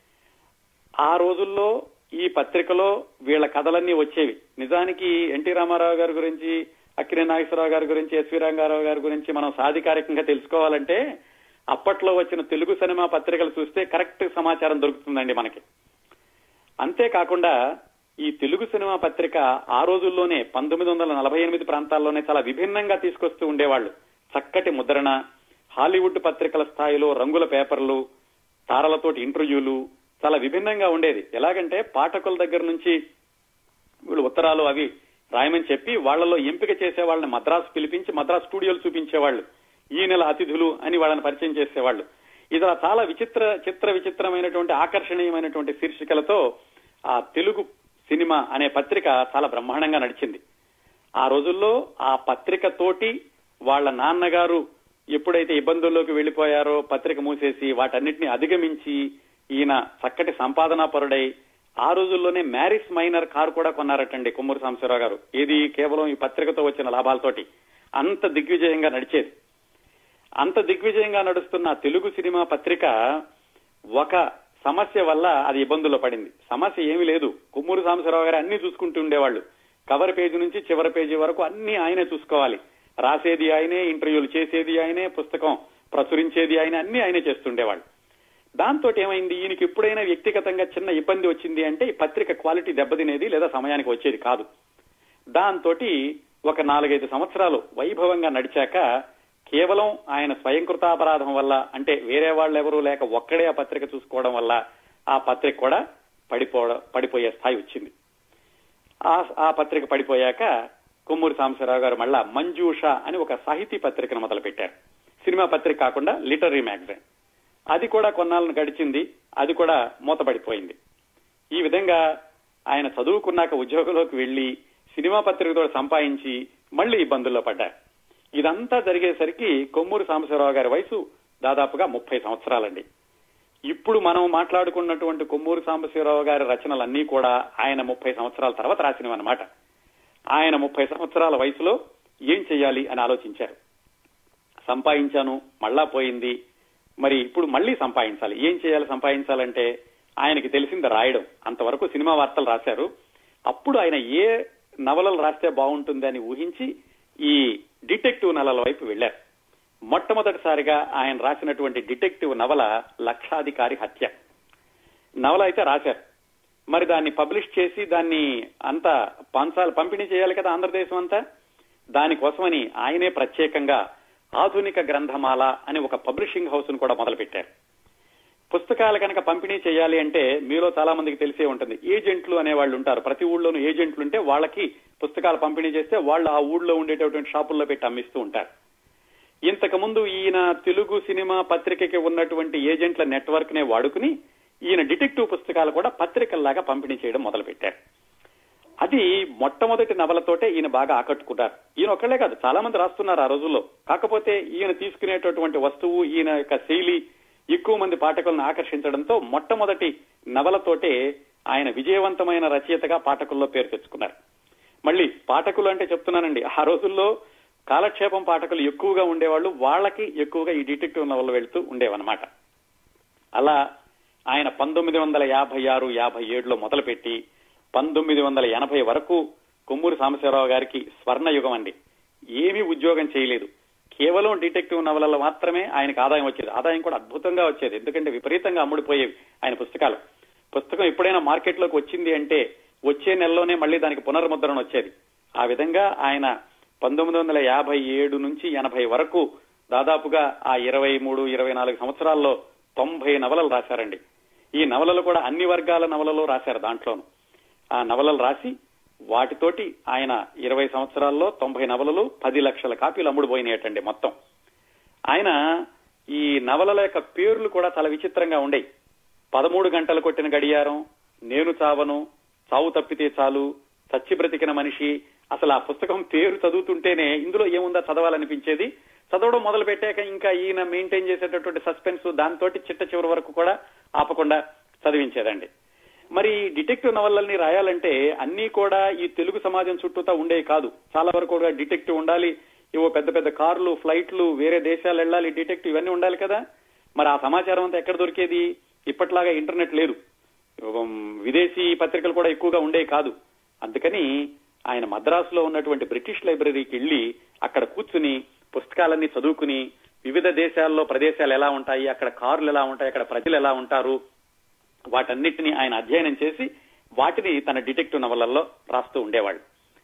ఆ రోజుల్లో ఈ పత్రికలో వీళ్ళ కథలన్నీ వచ్చేవి నిజానికి ఎన్టీ రామారావు గారి గురించి అక్కినేని నాగేశ్వరరావు గారి గురించి ఎస్వి రంగారావు గారి గురించి మనం సాధికారికంగా తెలుసుకోవాలంటే అప్పట్లో వచ్చిన తెలుగు సినిమా పత్రికలు చూస్తే కరెక్ట్ సమాచారం దొరుకుతుందండి మనకి అంతేకాకుండా ఈ తెలుగు సినిమా పత్రిక ఆ రోజుల్లోనే పంతొమ్మిది వందల నలభై ఎనిమిది ప్రాంతాల్లోనే చాలా విభిన్నంగా తీసుకొస్తూ ఉండేవాళ్ళు చక్కటి ముద్రణ హాలీవుడ్ పత్రికల స్థాయిలో రంగుల పేపర్లు తారలతోటి ఇంటర్వ్యూలు చాలా విభిన్నంగా ఉండేది ఎలాగంటే పాఠకుల దగ్గర నుంచి వీళ్ళు ఉత్తరాలు అవి రాయమని చెప్పి వాళ్లలో ఎంపిక చేసే వాళ్ళని మద్రాసు పిలిపించి మద్రాసు స్టూడియోలు చూపించేవాళ్ళు ఈ నెల అతిథులు అని వాళ్ళని పరిచయం చేసేవాళ్ళు ఇది చాలా విచిత్ర చిత్ర విచిత్రమైనటువంటి ఆకర్షణీయమైనటువంటి శీర్షికలతో ఆ తెలుగు సినిమా అనే పత్రిక చాలా బ్రహ్మాండంగా నడిచింది ఆ రోజుల్లో ఆ పత్రిక తోటి వాళ్ళ నాన్నగారు ఎప్పుడైతే ఇబ్బందుల్లోకి వెళ్లిపోయారో పత్రిక మూసేసి వాటన్నిటిని అధిగమించి ఈయన చక్కటి సంపాదనా పరుడై ఆ రోజుల్లోనే మ్యారిస్ మైనర్ కారు కూడా కొన్నారటండి కొమ్మూరు సాంబశివరావు గారు ఇది కేవలం ఈ పత్రికతో వచ్చిన లాభాలతోటి అంత దిగ్విజయంగా నడిచేది అంత దిగ్విజయంగా నడుస్తున్న తెలుగు సినిమా పత్రిక ఒక సమస్య వల్ల అది ఇబ్బందుల్లో పడింది సమస్య ఏమీ లేదు కొమ్మూరు సాంబశివరావు గారు అన్ని చూసుకుంటూ ఉండేవాళ్ళు కవర్ పేజీ నుంచి చివరి పేజీ వరకు అన్ని ఆయనే చూసుకోవాలి రాసేది ఆయనే ఇంటర్వ్యూలు చేసేది ఆయనే పుస్తకం ప్రచురించేది ఆయన అన్ని ఆయనే చేస్తుండేవాళ్ళు దాంతో ఏమైంది ఈయనకి ఎప్పుడైనా వ్యక్తిగతంగా చిన్న ఇబ్బంది వచ్చింది అంటే ఈ పత్రిక క్వాలిటీ దెబ్బతినేది లేదా సమయానికి వచ్చేది కాదు దాంతో ఒక నాలుగైదు సంవత్సరాలు వైభవంగా నడిచాక కేవలం ఆయన స్వయంకృతాపరాధం వల్ల అంటే వేరే వాళ్ళు ఎవరూ లేక ఒక్కడే ఆ పత్రిక చూసుకోవడం వల్ల ఆ పత్రిక కూడా పడిపోవడం పడిపోయే స్థాయి వచ్చింది ఆ ఆ పత్రిక పడిపోయాక కొమ్మూరి సాంబశివరావు గారు మళ్ళా మంజూష అని ఒక సాహితీ పత్రికను మొదలు పెట్టారు సినిమా పత్రిక కాకుండా లిటరీ మ్యాగజైన్ అది కూడా కొన్నాళ్ళను గడిచింది అది కూడా మూతపడిపోయింది ఈ విధంగా ఆయన చదువుకున్నాక ఉద్యోగంలోకి వెళ్లి సినిమా పత్రికతో సంపాదించి మళ్లీ ఇబ్బందుల్లో పడ్డారు ఇదంతా జరిగేసరికి కొమ్మూరు సాంబశివరావు గారి వయసు దాదాపుగా ముప్పై సంవత్సరాలండి ఇప్పుడు మనం మాట్లాడుకున్నటువంటి కొమ్మూరు సాంబశివరావు గారి రచనలన్నీ కూడా ఆయన ముప్పై సంవత్సరాల తర్వాత రాసినవన్నమాట ఆయన ముప్పై సంవత్సరాల వయసులో ఏం చెయ్యాలి అని ఆలోచించారు సంపాదించాను మళ్ళా పోయింది మరి ఇప్పుడు మళ్ళీ సంపాదించాలి ఏం చేయాలి సంపాదించాలంటే ఆయనకి తెలిసింది రాయడం అంతవరకు సినిమా వార్తలు రాశారు అప్పుడు ఆయన ఏ నవలలు రాస్తే బాగుంటుంది అని ఊహించి ఈ డిటెక్టివ్ నవలల వైపు వెళ్లారు మొట్టమొదటిసారిగా ఆయన రాసినటువంటి డిటెక్టివ్ నవల లక్షాధికారి హత్య నవల అయితే రాశారు మరి దాన్ని పబ్లిష్ చేసి దాన్ని అంతా పంచాలి పంపిణీ చేయాలి కదా ఆంధ్రదేశం అంతా దానికోసమని ఆయనే ప్రత్యేకంగా ఆధునిక గ్రంథమాల అని ఒక పబ్లిషింగ్ హౌస్ ను కూడా మొదలుపెట్టారు పుస్తకాలు కనుక పంపిణీ చేయాలి అంటే మీలో చాలా మందికి తెలిసే ఉంటుంది ఏజెంట్లు అనే వాళ్ళు ఉంటారు ప్రతి ఊళ్ళోనూ ఏజెంట్లు ఉంటే వాళ్ళకి పుస్తకాలు పంపిణీ చేస్తే వాళ్ళు ఆ ఊళ్ళో ఉండేటటువంటి షాపుల్లో పెట్టి అమ్మిస్తూ ఉంటారు ఇంతకు ముందు ఈయన తెలుగు సినిమా పత్రికకి ఉన్నటువంటి ఏజెంట్ల నెట్వర్క్ నే వాడుకుని ఈయన డిటెక్టివ్ పుస్తకాలు కూడా పత్రికల్లాగా పంపిణీ చేయడం మొదలుపెట్టారు అది మొట్టమొదటి నవలతోటే ఈయన బాగా ఆకట్టుకున్నారు ఈయన ఒక్కళ్లే కాదు చాలా మంది రాస్తున్నారు ఆ రోజుల్లో కాకపోతే ఈయన తీసుకునేటటువంటి వస్తువు ఈయన యొక్క శైలి ఎక్కువ మంది పాఠకులను ఆకర్షించడంతో మొట్టమొదటి నవలతోటే ఆయన విజయవంతమైన రచయితగా పాఠకుల్లో పేరు తెచ్చుకున్నారు మళ్ళీ పాఠకులు అంటే చెప్తున్నానండి ఆ రోజుల్లో కాలక్షేపం పాఠకులు ఎక్కువగా ఉండేవాళ్ళు వాళ్ళకి ఎక్కువగా ఈ డిటెక్టివ్ నవలు వెళ్తూ ఉండేవన్నమాట అలా ఆయన పంతొమ్మిది వందల యాభై ఆరు యాభై ఏడులో మొదలుపెట్టి పంతొమ్మిది వందల ఎనభై వరకు కొమ్మూరి సాంబశివరావు గారికి స్వర్ణయుగం అండి ఏమీ ఉద్యోగం చేయలేదు కేవలం డిటెక్టివ్ నవలల్లో మాత్రమే ఆయనకు ఆదాయం వచ్చేది ఆదాయం కూడా అద్భుతంగా వచ్చేది ఎందుకంటే విపరీతంగా అమ్ముడిపోయేవి ఆయన పుస్తకాలు పుస్తకం ఎప్పుడైనా మార్కెట్లోకి వచ్చింది అంటే వచ్చే నెలలోనే మళ్ళీ దానికి పునర్ముద్రణ వచ్చేది ఆ విధంగా ఆయన పంతొమ్మిది వందల యాభై ఏడు నుంచి ఎనభై వరకు దాదాపుగా ఆ ఇరవై మూడు ఇరవై నాలుగు సంవత్సరాల్లో తొంభై నవలలు రాశారండి ఈ నవలలు కూడా అన్ని వర్గాల నవలలు రాశారు దాంట్లోను ఆ నవలలు రాసి వాటితోటి ఆయన ఇరవై సంవత్సరాల్లో తొంభై నవలలు పది లక్షల కాపీలు అమ్ముడుపోయినాయటండి మొత్తం ఆయన ఈ నవలల యొక్క పేర్లు కూడా చాలా విచిత్రంగా ఉండేవి పదమూడు గంటలు కొట్టిన గడియారం నేను చావను చావు తప్పితే చాలు చచ్చి బ్రతికిన మనిషి అసలు ఆ పుస్తకం పేరు చదువుతుంటేనే ఇందులో ఏముందా చదవాలనిపించేది చదవడం మొదలు పెట్టాక ఇంకా ఈయన మెయింటైన్ చేసేటటువంటి సస్పెన్స్ దాంతో చిట్ట చివరి వరకు కూడా ఆపకుండా చదివించేదండి మరి డిటెక్టివ్ నవలల్ని రాయాలంటే అన్ని కూడా ఈ తెలుగు సమాజం చుట్టూతా ఉండేవి కాదు చాలా వరకు కూడా డిటెక్టివ్ ఉండాలి ఇవో పెద్ద పెద్ద కార్లు ఫ్లైట్లు వేరే దేశాలు వెళ్ళాలి డిటెక్టివ్ ఇవన్నీ ఉండాలి కదా మరి ఆ సమాచారం అంతా ఎక్కడ దొరికేది ఇప్పట్లాగా ఇంటర్నెట్ లేదు ఉమ్, విదేశీ పత్రికలు కూడా ఎక్కువగా ఉండేవి కాదు అందుకని ఆయన మద్రాసులో ఉన్నటువంటి బ్రిటిష్ లైబ్రరీకి వెళ్లి అక్కడ కూర్చుని పుస్తకాలన్నీ చదువుకుని వివిధ దేశాల్లో ప్రదేశాలు ఎలా ఉంటాయి అక్కడ కార్లు ఎలా ఉంటాయి అక్కడ ప్రజలు ఎలా ఉంటారు వాటన్నిటిని ఆయన అధ్యయనం చేసి వాటిని తన డిటెక్టివ్ నవలల్లో రాస్తూ ఉండేవాళ్ళు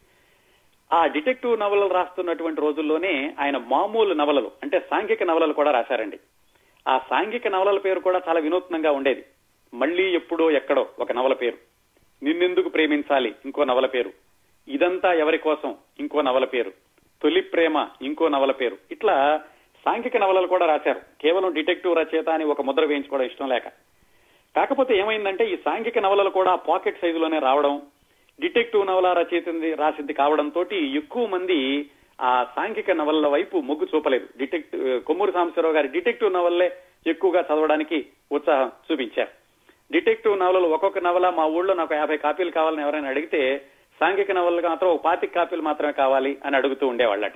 ఆ డిటెక్టివ్ నవలలు రాస్తున్నటువంటి రోజుల్లోనే ఆయన మామూలు నవలలు అంటే సాంఘిక నవలలు కూడా రాశారండి ఆ సాంఘిక నవలల పేరు కూడా చాలా వినూత్నంగా ఉండేది మళ్ళీ ఎప్పుడో ఎక్కడో ఒక నవల పేరు నిన్నెందుకు ప్రేమించాలి ఇంకో నవల పేరు ఇదంతా ఎవరి కోసం ఇంకో నవల పేరు తొలి ప్రేమ ఇంకో నవల పేరు ఇట్లా సాంఘిక నవలలు కూడా రాశారు కేవలం డిటెక్టివ్ రచయిత అని ఒక ముద్ర వేయించుకోవడం ఇష్టం లేక కాకపోతే ఏమైందంటే ఈ సాంఘిక నవలలు కూడా పాకెట్ సైజులోనే రావడం డిటెక్టివ్ నవల రచయితంది రాసింది కావడంతో ఎక్కువ మంది ఆ సాంఘిక నవలల వైపు మొగ్గు చూపలేదు డిటెక్టివ్ కొమ్మూరి సాంబశివరావు గారి డిటెక్టివ్ నవల్లే ఎక్కువగా చదవడానికి ఉత్సాహం చూపించారు డిటెక్టివ్ నవలలు ఒక్కొక్క నవల మా ఊళ్ళో నాకు యాభై కాపీలు కావాలని ఎవరైనా అడిగితే సాంఘిక నవలలు మాత్రం ఒక పాతిక కాపీలు మాత్రమే కావాలి అని అడుగుతూ ఉండేవాళ్ళట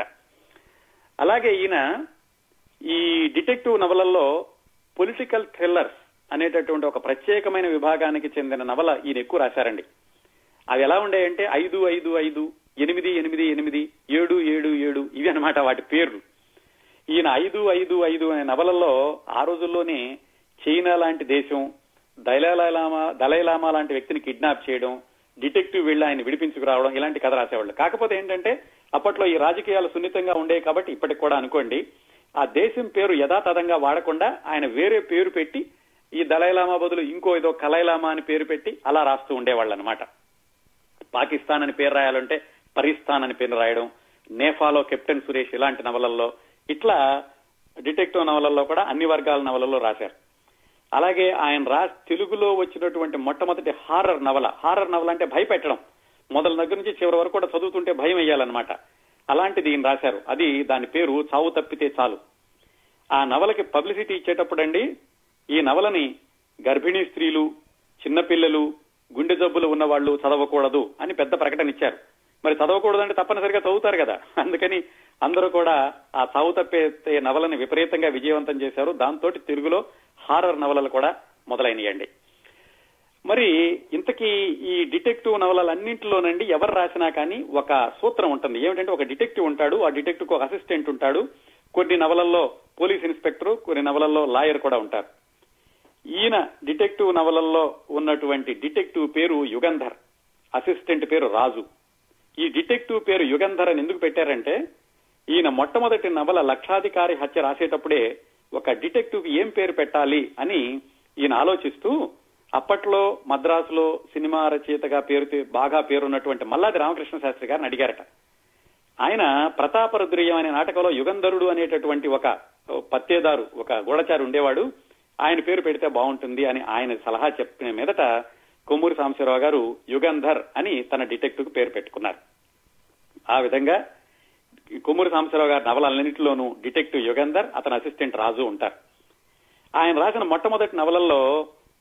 అలాగే ఈయన ఈ డిటెక్టివ్ నవలల్లో పొలిటికల్ థ్రిల్లర్స్ అనేటటువంటి ఒక ప్రత్యేకమైన విభాగానికి చెందిన నవల ఈయన ఎక్కువ రాశారండి అవి ఎలా ఉండేయంటే ఐదు ఐదు ఐదు ఎనిమిది ఎనిమిది ఎనిమిది ఏడు ఏడు ఏడు ఇవి అన్నమాట వాటి పేర్లు ఈయన ఐదు ఐదు ఐదు అనే నవలల్లో ఆ రోజుల్లోనే చైనా లాంటి దేశం దళైలామా దళైలామా లాంటి వ్యక్తిని కిడ్నాప్ చేయడం డిటెక్టివ్ వెళ్లి ఆయన విడిపించుకురావడం ఇలాంటి కథ రాసేవాళ్ళు కాకపోతే ఏంటంటే అప్పట్లో ఈ రాజకీయాలు సున్నితంగా ఉండేవి కాబట్టి ఇప్పటికి కూడా అనుకోండి ఆ దేశం పేరు యథాతథంగా వాడకుండా ఆయన వేరే పేరు పెట్టి ఈ దళైలామా బదులు ఇంకో ఏదో కలైలామా అని పేరు పెట్టి అలా రాస్తూ ఉండేవాళ్ళు అనమాట పాకిస్తాన్ అని పేరు రాయాలంటే పరిస్థాన్ అని పేరు రాయడం నేఫాలో కెప్టెన్ సురేష్ ఇలాంటి నవలల్లో ఇట్లా డిటెక్టివ్ నవలల్లో కూడా అన్ని వర్గాల నవలల్లో రాశారు అలాగే ఆయన రా తెలుగులో వచ్చినటువంటి మొట్టమొదటి హారర్ నవల హారర్ నవల అంటే భయపెట్టడం మొదల దగ్గర నుంచి చివరి వరకు కూడా చదువుతుంటే భయం వేయాలన్నమాట అలాంటిది ఈయన రాశారు అది దాని పేరు చావు తప్పితే చాలు ఆ నవలకి పబ్లిసిటీ ఇచ్చేటప్పుడండి ఈ నవలని గర్భిణీ స్త్రీలు చిన్నపిల్లలు గుండె జబ్బులు ఉన్న వాళ్ళు చదవకూడదు అని పెద్ద ప్రకటన ఇచ్చారు మరి చదవకూడదు అంటే తప్పనిసరిగా చదువుతారు కదా అందుకని అందరూ కూడా ఆ చావు తప్పే నవలని విపరీతంగా విజయవంతం చేశారు దాంతో తెలుగులో హారర్ నవలలు కూడా మొదలైనయండి మరి ఇంతకీ ఈ డిటెక్టివ్ నవలలన్నింటిలోనండి ఎవరు రాసినా కానీ ఒక సూత్రం ఉంటుంది ఏమిటంటే ఒక డిటెక్టివ్ ఉంటాడు ఆ డిటెక్టివ్ ఒక అసిస్టెంట్ ఉంటాడు కొన్ని నవలల్లో పోలీస్ ఇన్స్పెక్టర్ కొన్ని నవలల్లో లాయర్ కూడా ఉంటారు ఈయన డిటెక్టివ్ నవలల్లో ఉన్నటువంటి డిటెక్టివ్ పేరు యుగంధర్ అసిస్టెంట్ పేరు రాజు ఈ డిటెక్టివ్ పేరు యుగంధర్ అని ఎందుకు పెట్టారంటే ఈయన మొట్టమొదటి నవల లక్షాధికారి హత్య రాసేటప్పుడే ఒక డిటెక్టివ్ ఏం పేరు పెట్టాలి అని ఈయన ఆలోచిస్తూ అప్పట్లో మద్రాసులో సినిమా రచయితగా పేరు బాగా పేరున్నటువంటి మల్లాది రామకృష్ణ శాస్త్రి గారిని అడిగారట ఆయన ప్రతాపరుద్రియం అనే నాటకంలో యుగంధరుడు అనేటటువంటి ఒక పత్తేదారు ఒక గూఢచారి ఉండేవాడు ఆయన పేరు పెడితే బాగుంటుంది అని ఆయన సలహా చెప్పిన మీదట కొమ్మూరి సాంబశివరావు గారు యుగంధర్ అని తన డిటెక్టివ్ పేరు పెట్టుకున్నారు ఆ విధంగా కొమ్మూరి సాంబశివరావు గారి నవలన్నింటిలోనూ డిటెక్టివ్ యుగంధర్ అతని అసిస్టెంట్ రాజు ఉంటారు ఆయన రాసిన మొట్టమొదటి నవలల్లో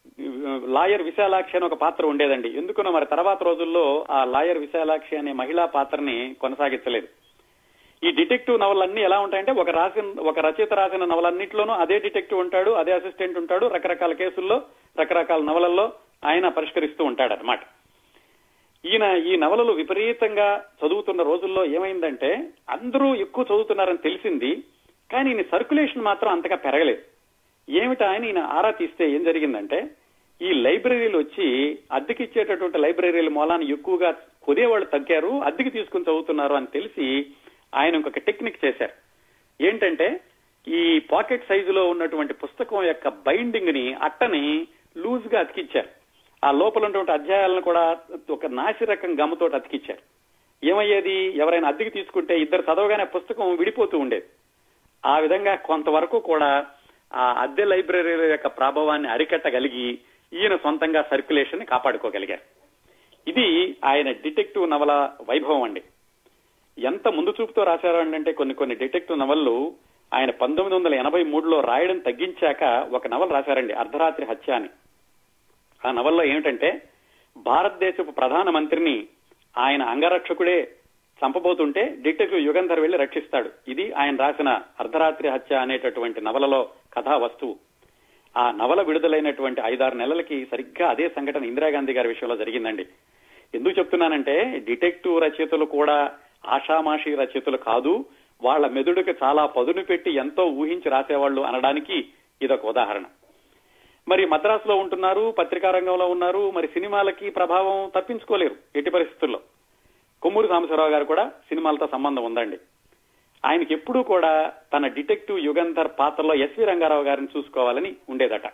లాయర్ విశాలాక్షి అని ఒక పాత్ర ఉండేదండి ఎందుకునో మరి తర్వాత రోజుల్లో ఆ లాయర్ విశాలాక్షి అనే మహిళా పాత్రని కొనసాగించలేదు ఈ డిటెక్టివ్ నవలన్నీ ఎలా ఉంటాయంటే ఒక రాసిన ఒక రచయిత రాసిన నవలన్నింటిలోనూ అదే డిటెక్టివ్ ఉంటాడు అదే అసిస్టెంట్ ఉంటాడు రకరకాల కేసుల్లో రకరకాల నవలల్లో ఆయన పరిష్కరిస్తూ ఉంటాడు అనమాట ఈయన ఈ నవలలు విపరీతంగా చదువుతున్న రోజుల్లో ఏమైందంటే అందరూ ఎక్కువ చదువుతున్నారని తెలిసింది కానీ ఈయన సర్క్యులేషన్ మాత్రం అంతగా పెరగలేదు ఏమిటా అని ఈయన ఆరా తీస్తే ఏం జరిగిందంటే ఈ లైబ్రరీలు వచ్చి అద్దెకిచ్చేటటువంటి లైబ్రరీల మూలాన్ని ఎక్కువగా కొనేవాళ్ళు తగ్గారు అద్దెకి తీసుకుని చదువుతున్నారు అని తెలిసి ఆయన ఇంకొక టెక్నిక్ చేశారు ఏంటంటే ఈ పాకెట్ సైజులో ఉన్నటువంటి పుస్తకం యొక్క బైండింగ్ ని అట్టని లూజ్ గా అతికిచ్చారు ఆ లోపల ఉన్నటువంటి అధ్యాయాలను కూడా ఒక నాసి రకం గమ్మతో అతికిచ్చారు ఏమయ్యేది ఎవరైనా అద్దెకి తీసుకుంటే ఇద్దరు చదవగానే పుస్తకం విడిపోతూ ఉండేది ఆ విధంగా కొంతవరకు కూడా ఆ అద్దె లైబ్రరీల యొక్క ప్రభావాన్ని అరికట్టగలిగి ఈయన సొంతంగా సర్క్యులేషన్ ని కాపాడుకోగలిగారు ఇది ఆయన డిటెక్టివ్ నవల వైభవం అండి ఎంత ముందు చూపుతో రాశారు అంటే కొన్ని కొన్ని డిటెక్టివ్ నవలలు ఆయన పంతొమ్మిది వందల ఎనభై మూడులో రాయడం తగ్గించాక ఒక నవల రాశారండి అర్ధరాత్రి హత్య అని ఆ నవల్లో ఏమిటంటే భారతదేశపు ప్రధానమంత్రిని ఆయన అంగరక్షకుడే చంపబోతుంటే డిటెక్టివ్ యుగంధర్ వెళ్లి రక్షిస్తాడు ఇది ఆయన రాసిన అర్ధరాత్రి హత్య అనేటటువంటి నవలలో కథా వస్తువు ఆ నవల విడుదలైనటువంటి ఐదారు నెలలకి సరిగ్గా అదే సంఘటన ఇందిరాగాంధీ గారి విషయంలో జరిగిందండి ఎందుకు చెప్తున్నానంటే డిటెక్టివ్ రచయితలు కూడా ఆషామాషి రచయితలు కాదు వాళ్ళ మెదుడుకి చాలా పదును పెట్టి ఎంతో ఊహించి రాసేవాళ్ళు అనడానికి ఇదొక ఉదాహరణ మరి మద్రాసులో ఉంటున్నారు పత్రికా రంగంలో ఉన్నారు మరి సినిమాలకి ప్రభావం తప్పించుకోలేరు ఎట్టి పరిస్థితుల్లో కొమ్మూరి సాంబశివరావు గారు కూడా సినిమాలతో సంబంధం ఉందండి ఆయనకి ఎప్పుడూ కూడా తన డిటెక్టివ్ యుగంధర్ పాత్రలో ఎస్వి రంగారావు గారిని చూసుకోవాలని ఉండేదట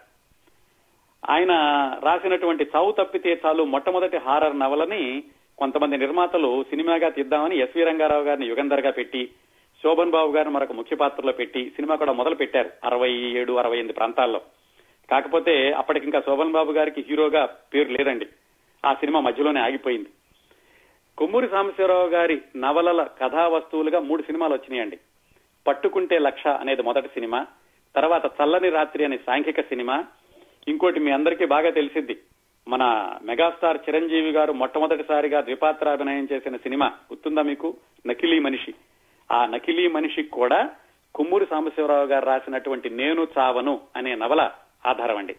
ఆయన రాసినటువంటి చావు తప్పితే చాలు మొట్టమొదటి హారర్ నవలని కొంతమంది నిర్మాతలు సినిమాగా తీద్దామని ఎస్వి రంగారావు గారిని యుగంధర్ గా పెట్టి శోభన్ బాబు గారిని మరొక ముఖ్య పాత్రలో పెట్టి సినిమా కూడా మొదలు పెట్టారు అరవై ఏడు అరవై ఎనిమిది ప్రాంతాల్లో కాకపోతే అప్పటికింకా శోభన్ బాబు గారికి హీరోగా పేరు లేదండి ఆ సినిమా మధ్యలోనే ఆగిపోయింది కొమ్మూరి సాంబశివరావు గారి నవలల కథా వస్తువులుగా మూడు సినిమాలు వచ్చినాయండి పట్టుకుంటే లక్ష అనేది మొదటి సినిమా తర్వాత చల్లని రాత్రి అనే సాంఘిక సినిమా ఇంకోటి మీ అందరికీ బాగా తెలిసిద్ది మన మెగాస్టార్ చిరంజీవి గారు మొట్టమొదటిసారిగా ద్విపాత్రాభినయం చేసిన సినిమా గుర్తుందా మీకు నకిలీ మనిషి ఆ నకిలీ మనిషికి కూడా కొమ్మూరి సాంబశివరావు గారు రాసినటువంటి నేను చావను అనే నవల ఆధారం అండి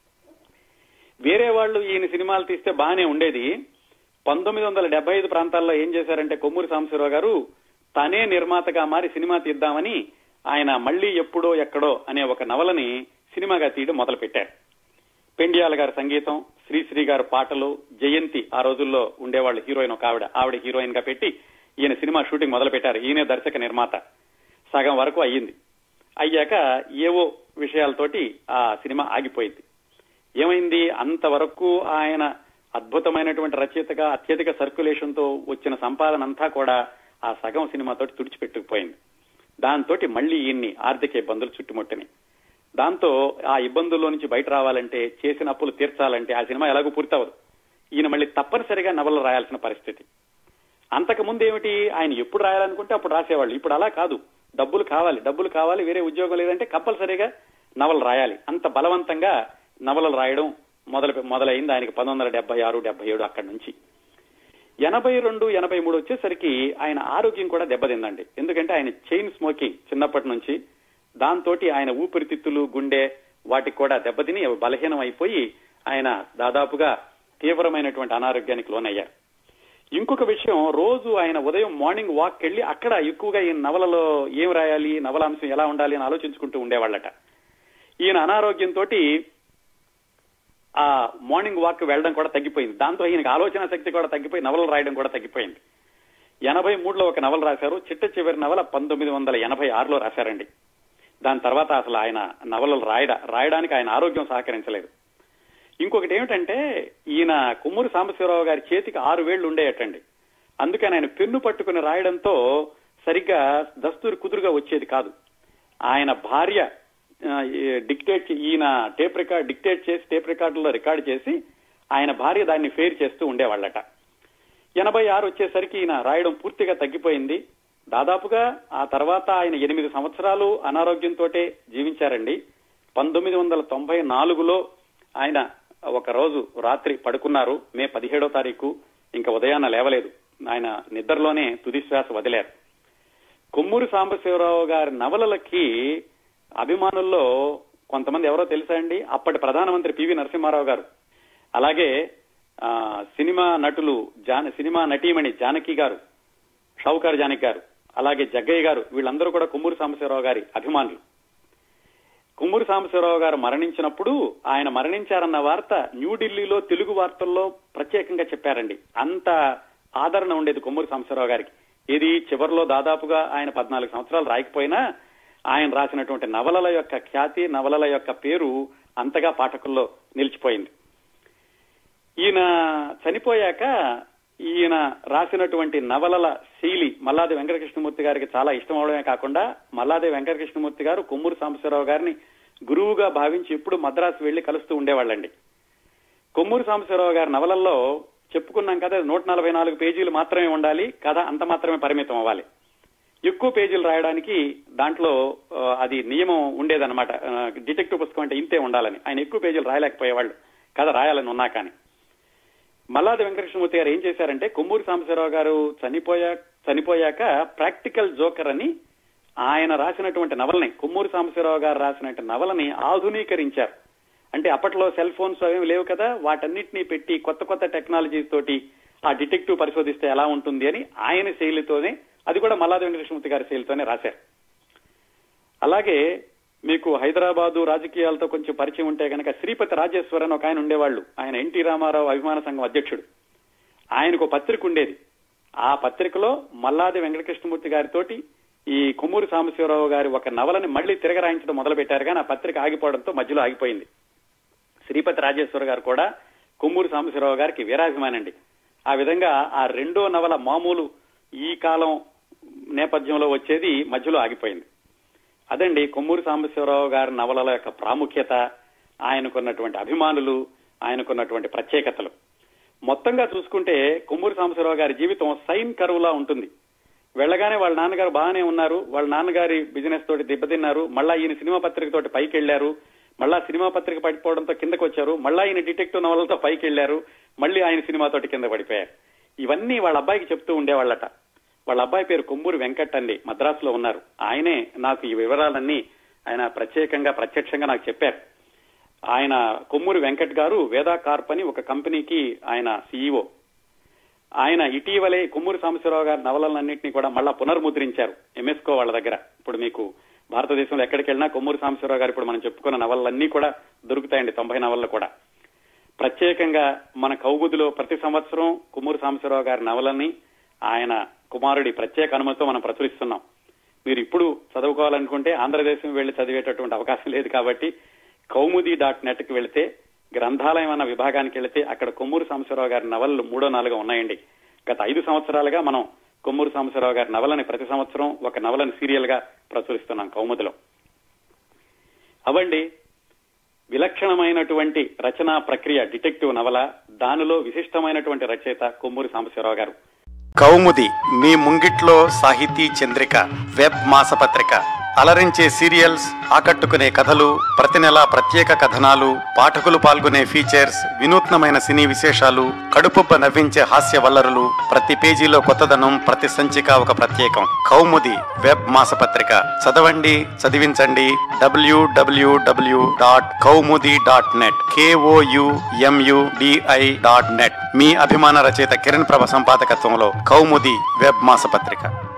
వేరే వాళ్ళు ఈయన సినిమాలు తీస్తే బాగానే ఉండేది పంతొమ్మిది వందల డెబ్బై ఐదు ప్రాంతాల్లో ఏం చేశారంటే కొమ్మూరి సాంబశివరావు గారు తనే నిర్మాతగా మారి సినిమా తీద్దామని ఆయన మళ్లీ ఎప్పుడో ఎక్కడో అనే ఒక నవలని సినిమాగా తీయడం మొదలు పెట్టారు పెండియాల గారి సంగీతం శ్రీశ్రీ గారి పాటలు జయంతి ఆ రోజుల్లో ఉండేవాళ్ళు హీరోయిన్ ఒక ఆవిడ ఆవిడ హీరోయిన్ గా పెట్టి ఈయన సినిమా షూటింగ్ మొదలు పెట్టారు ఈయనే దర్శక నిర్మాత సగం వరకు అయ్యింది అయ్యాక ఏవో విషయాలతోటి ఆ సినిమా ఆగిపోయింది ఏమైంది అంతవరకు ఆయన అద్భుతమైనటువంటి రచయితగా అత్యధిక సర్క్యులేషన్ తో వచ్చిన సంపాదన అంతా కూడా ఆ సగం సినిమాతోటి తుడిచిపెట్టుకుపోయింది దాంతో మళ్లీ ఈయన్ని ఆర్థిక ఇబ్బందులు చుట్టుముట్టినాయి దాంతో ఆ ఇబ్బందుల్లో నుంచి బయట రావాలంటే చేసిన అప్పులు తీర్చాలంటే ఆ సినిమా ఎలాగో పూర్తవదు ఈయన మళ్ళీ తప్పనిసరిగా నవలు రాయాల్సిన పరిస్థితి అంతకు ముందు ఏమిటి ఆయన ఎప్పుడు రాయాలనుకుంటే అప్పుడు రాసేవాళ్ళు ఇప్పుడు అలా కాదు డబ్బులు కావాలి డబ్బులు కావాలి వేరే ఉద్యోగం లేదంటే కంపల్సరీగా నవలు రాయాలి అంత బలవంతంగా నవలలు రాయడం మొదలు మొదలైంది ఆయనకి పంతొమ్మిది వందల డెబ్బై ఆరు డెబ్బై ఏడు అక్కడి నుంచి ఎనభై రెండు ఎనభై మూడు వచ్చేసరికి ఆయన ఆరోగ్యం కూడా దెబ్బతిందండి ఎందుకంటే ఆయన చైన్ స్మోకింగ్ చిన్నప్పటి నుంచి దాంతో ఆయన ఊపిరితిత్తులు గుండె వాటికి కూడా దెబ్బతిని అవి బలహీనం అయిపోయి ఆయన దాదాపుగా తీవ్రమైనటువంటి అనారోగ్యానికి లోనయ్యారు ఇంకొక విషయం రోజు ఆయన ఉదయం మార్నింగ్ వాక్ వెళ్ళి అక్కడ ఎక్కువగా ఈ నవలలో ఏం రాయాలి నవలాంశం ఎలా ఉండాలి అని ఆలోచించుకుంటూ ఉండేవాళ్ళట ఈయన అనారోగ్యంతో ఆ మార్నింగ్ వాక్ వెళ్ళడం కూడా తగ్గిపోయింది దాంతో ఈయనకి ఆలోచన శక్తి కూడా తగ్గిపోయి నవలలు రాయడం కూడా తగ్గిపోయింది ఎనభై మూడులో ఒక నవల రాశారు చిట్ట చివరి నవల పంతొమ్మిది వందల ఎనభై ఆరులో రాశారండి దాని తర్వాత అసలు ఆయన నవలలు రాయడ రాయడానికి ఆయన ఆరోగ్యం సహకరించలేదు ఇంకొకటి ఏమిటంటే ఈయన కుమ్మూరి సాంబశివరావు గారి చేతికి ఆరు వేళ్లు ఉండేయటండి అందుకని ఆయన పెన్ను పట్టుకుని రాయడంతో సరిగ్గా దస్తూరి కుదురుగా వచ్చేది కాదు ఆయన భార్య డిక్టేట్ ఈయన టేప్ రికార్డ్ డిక్టేట్ చేసి టేప్ రికార్డులో రికార్డ్ చేసి ఆయన భార్య దాన్ని ఫెయిర్ చేస్తూ ఉండేవాళ్ళట ఎనభై ఆరు వచ్చేసరికి ఈయన రాయడం పూర్తిగా తగ్గిపోయింది దాదాపుగా ఆ తర్వాత ఆయన ఎనిమిది సంవత్సరాలు అనారోగ్యంతో జీవించారండి పంతొమ్మిది వందల తొంభై నాలుగులో ఆయన ఒక రోజు రాత్రి పడుకున్నారు మే పదిహేడో తారీఖు ఇంకా ఉదయాన్న లేవలేదు ఆయన నిద్రలోనే తుది శ్వాస వదిలారు కొమ్మూరు సాంబశివరావు గారి నవలలకి అభిమానుల్లో కొంతమంది ఎవరో తెలుసా అండి అప్పటి ప్రధానమంత్రి పివి నరసింహారావు గారు అలాగే ఆ, సినిమా నటులు జాన సినిమా నటీమణి జానకి గారు షౌకార్ జానకి గారు అలాగే జగ్గయ్య గారు వీళ్ళందరూ కూడా కొమ్మూరు సాంబశివరావు గారి అభిమానులు కుమ్మూరు సాంబశివరావు గారు మరణించినప్పుడు ఆయన మరణించారన్న వార్త న్యూఢిల్లీలో తెలుగు వార్తల్లో ప్రత్యేకంగా చెప్పారండి అంత ఆదరణ ఉండేది కొమ్మూరు సాంబశివరావు గారికి ఇది చివరిలో దాదాపుగా ఆయన పద్నాలుగు సంవత్సరాలు రాయకపోయినా ఆయన రాసినటువంటి నవలల యొక్క ఖ్యాతి నవలల యొక్క పేరు అంతగా పాఠకుల్లో నిలిచిపోయింది ఈయన చనిపోయాక ఈయన రాసినటువంటి నవలల శైలి మల్లాది వెంకటకృష్ణమూర్తి గారికి చాలా ఇష్టం అవడమే కాకుండా మల్లాది వెంకటకృష్ణమూర్తి గారు కొమ్మూరు సాంబశివరావు గారిని గురువుగా భావించి ఎప్పుడు మద్రాసు వెళ్లి కలుస్తూ ఉండేవాళ్ళండి కొమ్మూరు సాంబశివరావు గారి నవలల్లో చెప్పుకున్నాం కదా నూట నలభై నాలుగు పేజీలు మాత్రమే ఉండాలి కథ అంత మాత్రమే పరిమితం అవ్వాలి ఎక్కువ పేజీలు రాయడానికి దాంట్లో ఆ, అది నియమం ఉండేదన్నమాట ఆ, డిటెక్టివ్ పుస్తకం అంటే ఇంతే ఉండాలని ఆయన ఎక్కువ పేజీలు రాయలేకపోయేవాళ్ళు కథ రాయాలని ఉన్నా కానీ మల్లాది వెంకటకృష్ణమూర్తి గారు ఏం చేశారంటే కొమ్మూరి సాంబశివరావు గారు చనిపోయా చనిపోయాక ప్రాక్టికల్ జోకర్ అని ఆయన రాసినటువంటి నవలని కొమ్మూరి సాంబశివరావు గారు రాసినటువంటి నవలని ఆధునీకరించారు అంటే అప్పట్లో సెల్ ఫోన్స్ అవేమి లేవు కదా వాటన్నిటినీ పెట్టి కొత్త కొత్త టెక్నాలజీ తోటి ఆ డిటెక్టివ్ పరిశోధిస్తే ఎలా ఉంటుంది అని ఆయన శైలితోనే అది కూడా మల్లాది వెంకటకృష్ణమూర్తి గారి శైలితోనే రాశారు అలాగే మీకు హైదరాబాదు రాజకీయాలతో కొంచెం పరిచయం ఉంటే కనుక శ్రీపతి రాజేశ్వరన్ ఒక ఆయన ఉండేవాళ్ళు ఆయన ఎన్టీ రామారావు అభిమాన సంఘం అధ్యక్షుడు ఆయనకు ఒక పత్రిక ఉండేది ఆ పత్రికలో మల్లాది వెంకటకృష్ణమూర్తి గారితోటి ఈ కొమ్మూరి సాంబశివరావు గారి ఒక నవలని మళ్లీ తిరగరాయించడం మొదలు పెట్టారు కానీ ఆ పత్రిక ఆగిపోవడంతో మధ్యలో ఆగిపోయింది శ్రీపతి రాజేశ్వర గారు కూడా కొమ్మూరి సాంబశివరావు గారికి వీరాభిమానండి ఆ విధంగా ఆ రెండో నవల మామూలు ఈ కాలం నేపథ్యంలో వచ్చేది మధ్యలో ఆగిపోయింది అదండి కొమ్మూరి సాంబశివరావు గారి నవలల యొక్క ప్రాముఖ్యత ఆయనకున్నటువంటి అభిమానులు ఆయనకున్నటువంటి ప్రత్యేకతలు మొత్తంగా చూసుకుంటే కొమ్మూరి సాంబశివరావు గారి జీవితం సైన్ కరువులా ఉంటుంది వెళ్ళగానే వాళ్ళ నాన్నగారు బాగానే ఉన్నారు వాళ్ళ నాన్నగారి బిజినెస్ తోటి దెబ్బతిన్నారు మళ్ళా ఈయన సినిమా పత్రిక తోటి పైకి వెళ్లారు మళ్ళా సినిమా పత్రిక పడిపోవడంతో కిందకు వచ్చారు మళ్ళా ఆయన డిటెక్టివ్ నవలతో పైకి వెళ్లారు మళ్ళీ ఆయన సినిమాతోటి కింద పడిపోయారు ఇవన్నీ వాళ్ళ అబ్బాయికి చెప్తూ ఉండేవాళ్ళట వాళ్ళ అబ్బాయి పేరు కొమ్మూరి వెంకట్ అండి మద్రాసులో ఉన్నారు ఆయనే నాకు ఈ వివరాలన్నీ ఆయన ప్రత్యేకంగా ప్రత్యక్షంగా నాకు చెప్పారు ఆయన కొమ్మూరి వెంకట్ గారు వేదా కార్ప్ అని ఒక కంపెనీకి ఆయన సీఈఓ ఆయన ఇటీవలే కొమ్మూరి సాంబశివరావు గారి నవలలన్నింటినీ కూడా మళ్ళా పునర్ముద్రించారు ఎంఎస్కో వాళ్ళ దగ్గర ఇప్పుడు మీకు భారతదేశంలో ఎక్కడికి వెళ్ళినా కొమ్మూరి సాంబశివరావు గారు ఇప్పుడు మనం చెప్పుకున్న నవలలన్నీ కూడా దొరుకుతాయండి తొంభై నవలలు కూడా ప్రత్యేకంగా మన కౌగుదిలో ప్రతి సంవత్సరం కొమ్మూరి సాంబశివరావు గారి నవలని ఆయన కుమారుడి ప్రత్యేక అనుమతితో మనం ప్రచురిస్తున్నాం మీరు ఇప్పుడు చదువుకోవాలనుకుంటే ఆంధ్రదేశం వెళ్లి చదివేటటువంటి అవకాశం లేదు కాబట్టి కౌముది డాట్ నెట్ కి వెళితే గ్రంథాలయం అన్న విభాగానికి వెళితే అక్కడ కొమ్మూరు సాంబశివరావు గారి నవలలు మూడో నాలుగో ఉన్నాయండి గత ఐదు సంవత్సరాలుగా మనం కొమ్మూరు సాంబశివరావు గారి నవలని ప్రతి సంవత్సరం ఒక నవలని సీరియల్ గా ప్రచురిస్తున్నాం కౌముదిలో అవండి విలక్షణమైనటువంటి రచనా ప్రక్రియ డిటెక్టివ్ నవల దానిలో విశిష్టమైనటువంటి రచయిత కొమ్మూరి సాంబశివరావు గారు కౌముది మీ ముంగిట్లో సాహితీ చంద్రిక వెబ్ మాసపత్రిక అలరించే సీరియల్స్ ఆకట్టుకునే కథలు ప్రతి నెల ప్రత్యేక కథనాలు పాఠకులు పాల్గొనే ఫీచర్స్ వినూత్నమైన సినీ విశేషాలు కడుపుబ్బ నవ్వించే హాస్య వల్లరులు ప్రతి పేజీలో కొత్తదనం ప్రతి సంచిక ఒక ప్రత్యేకం కౌముది వెబ్ మాసపత్రిక చదవండి చదివించండి డబ్ల్యూడబ్ల్యూడబ్ల్యూ డాట్ కౌముది dot net KOUMUDI dot net మీ అభిమాన రచయిత కిరణ్ ప్రభ సంపాదకత్వంలో కౌముది వెబ్ మాసపత్రిక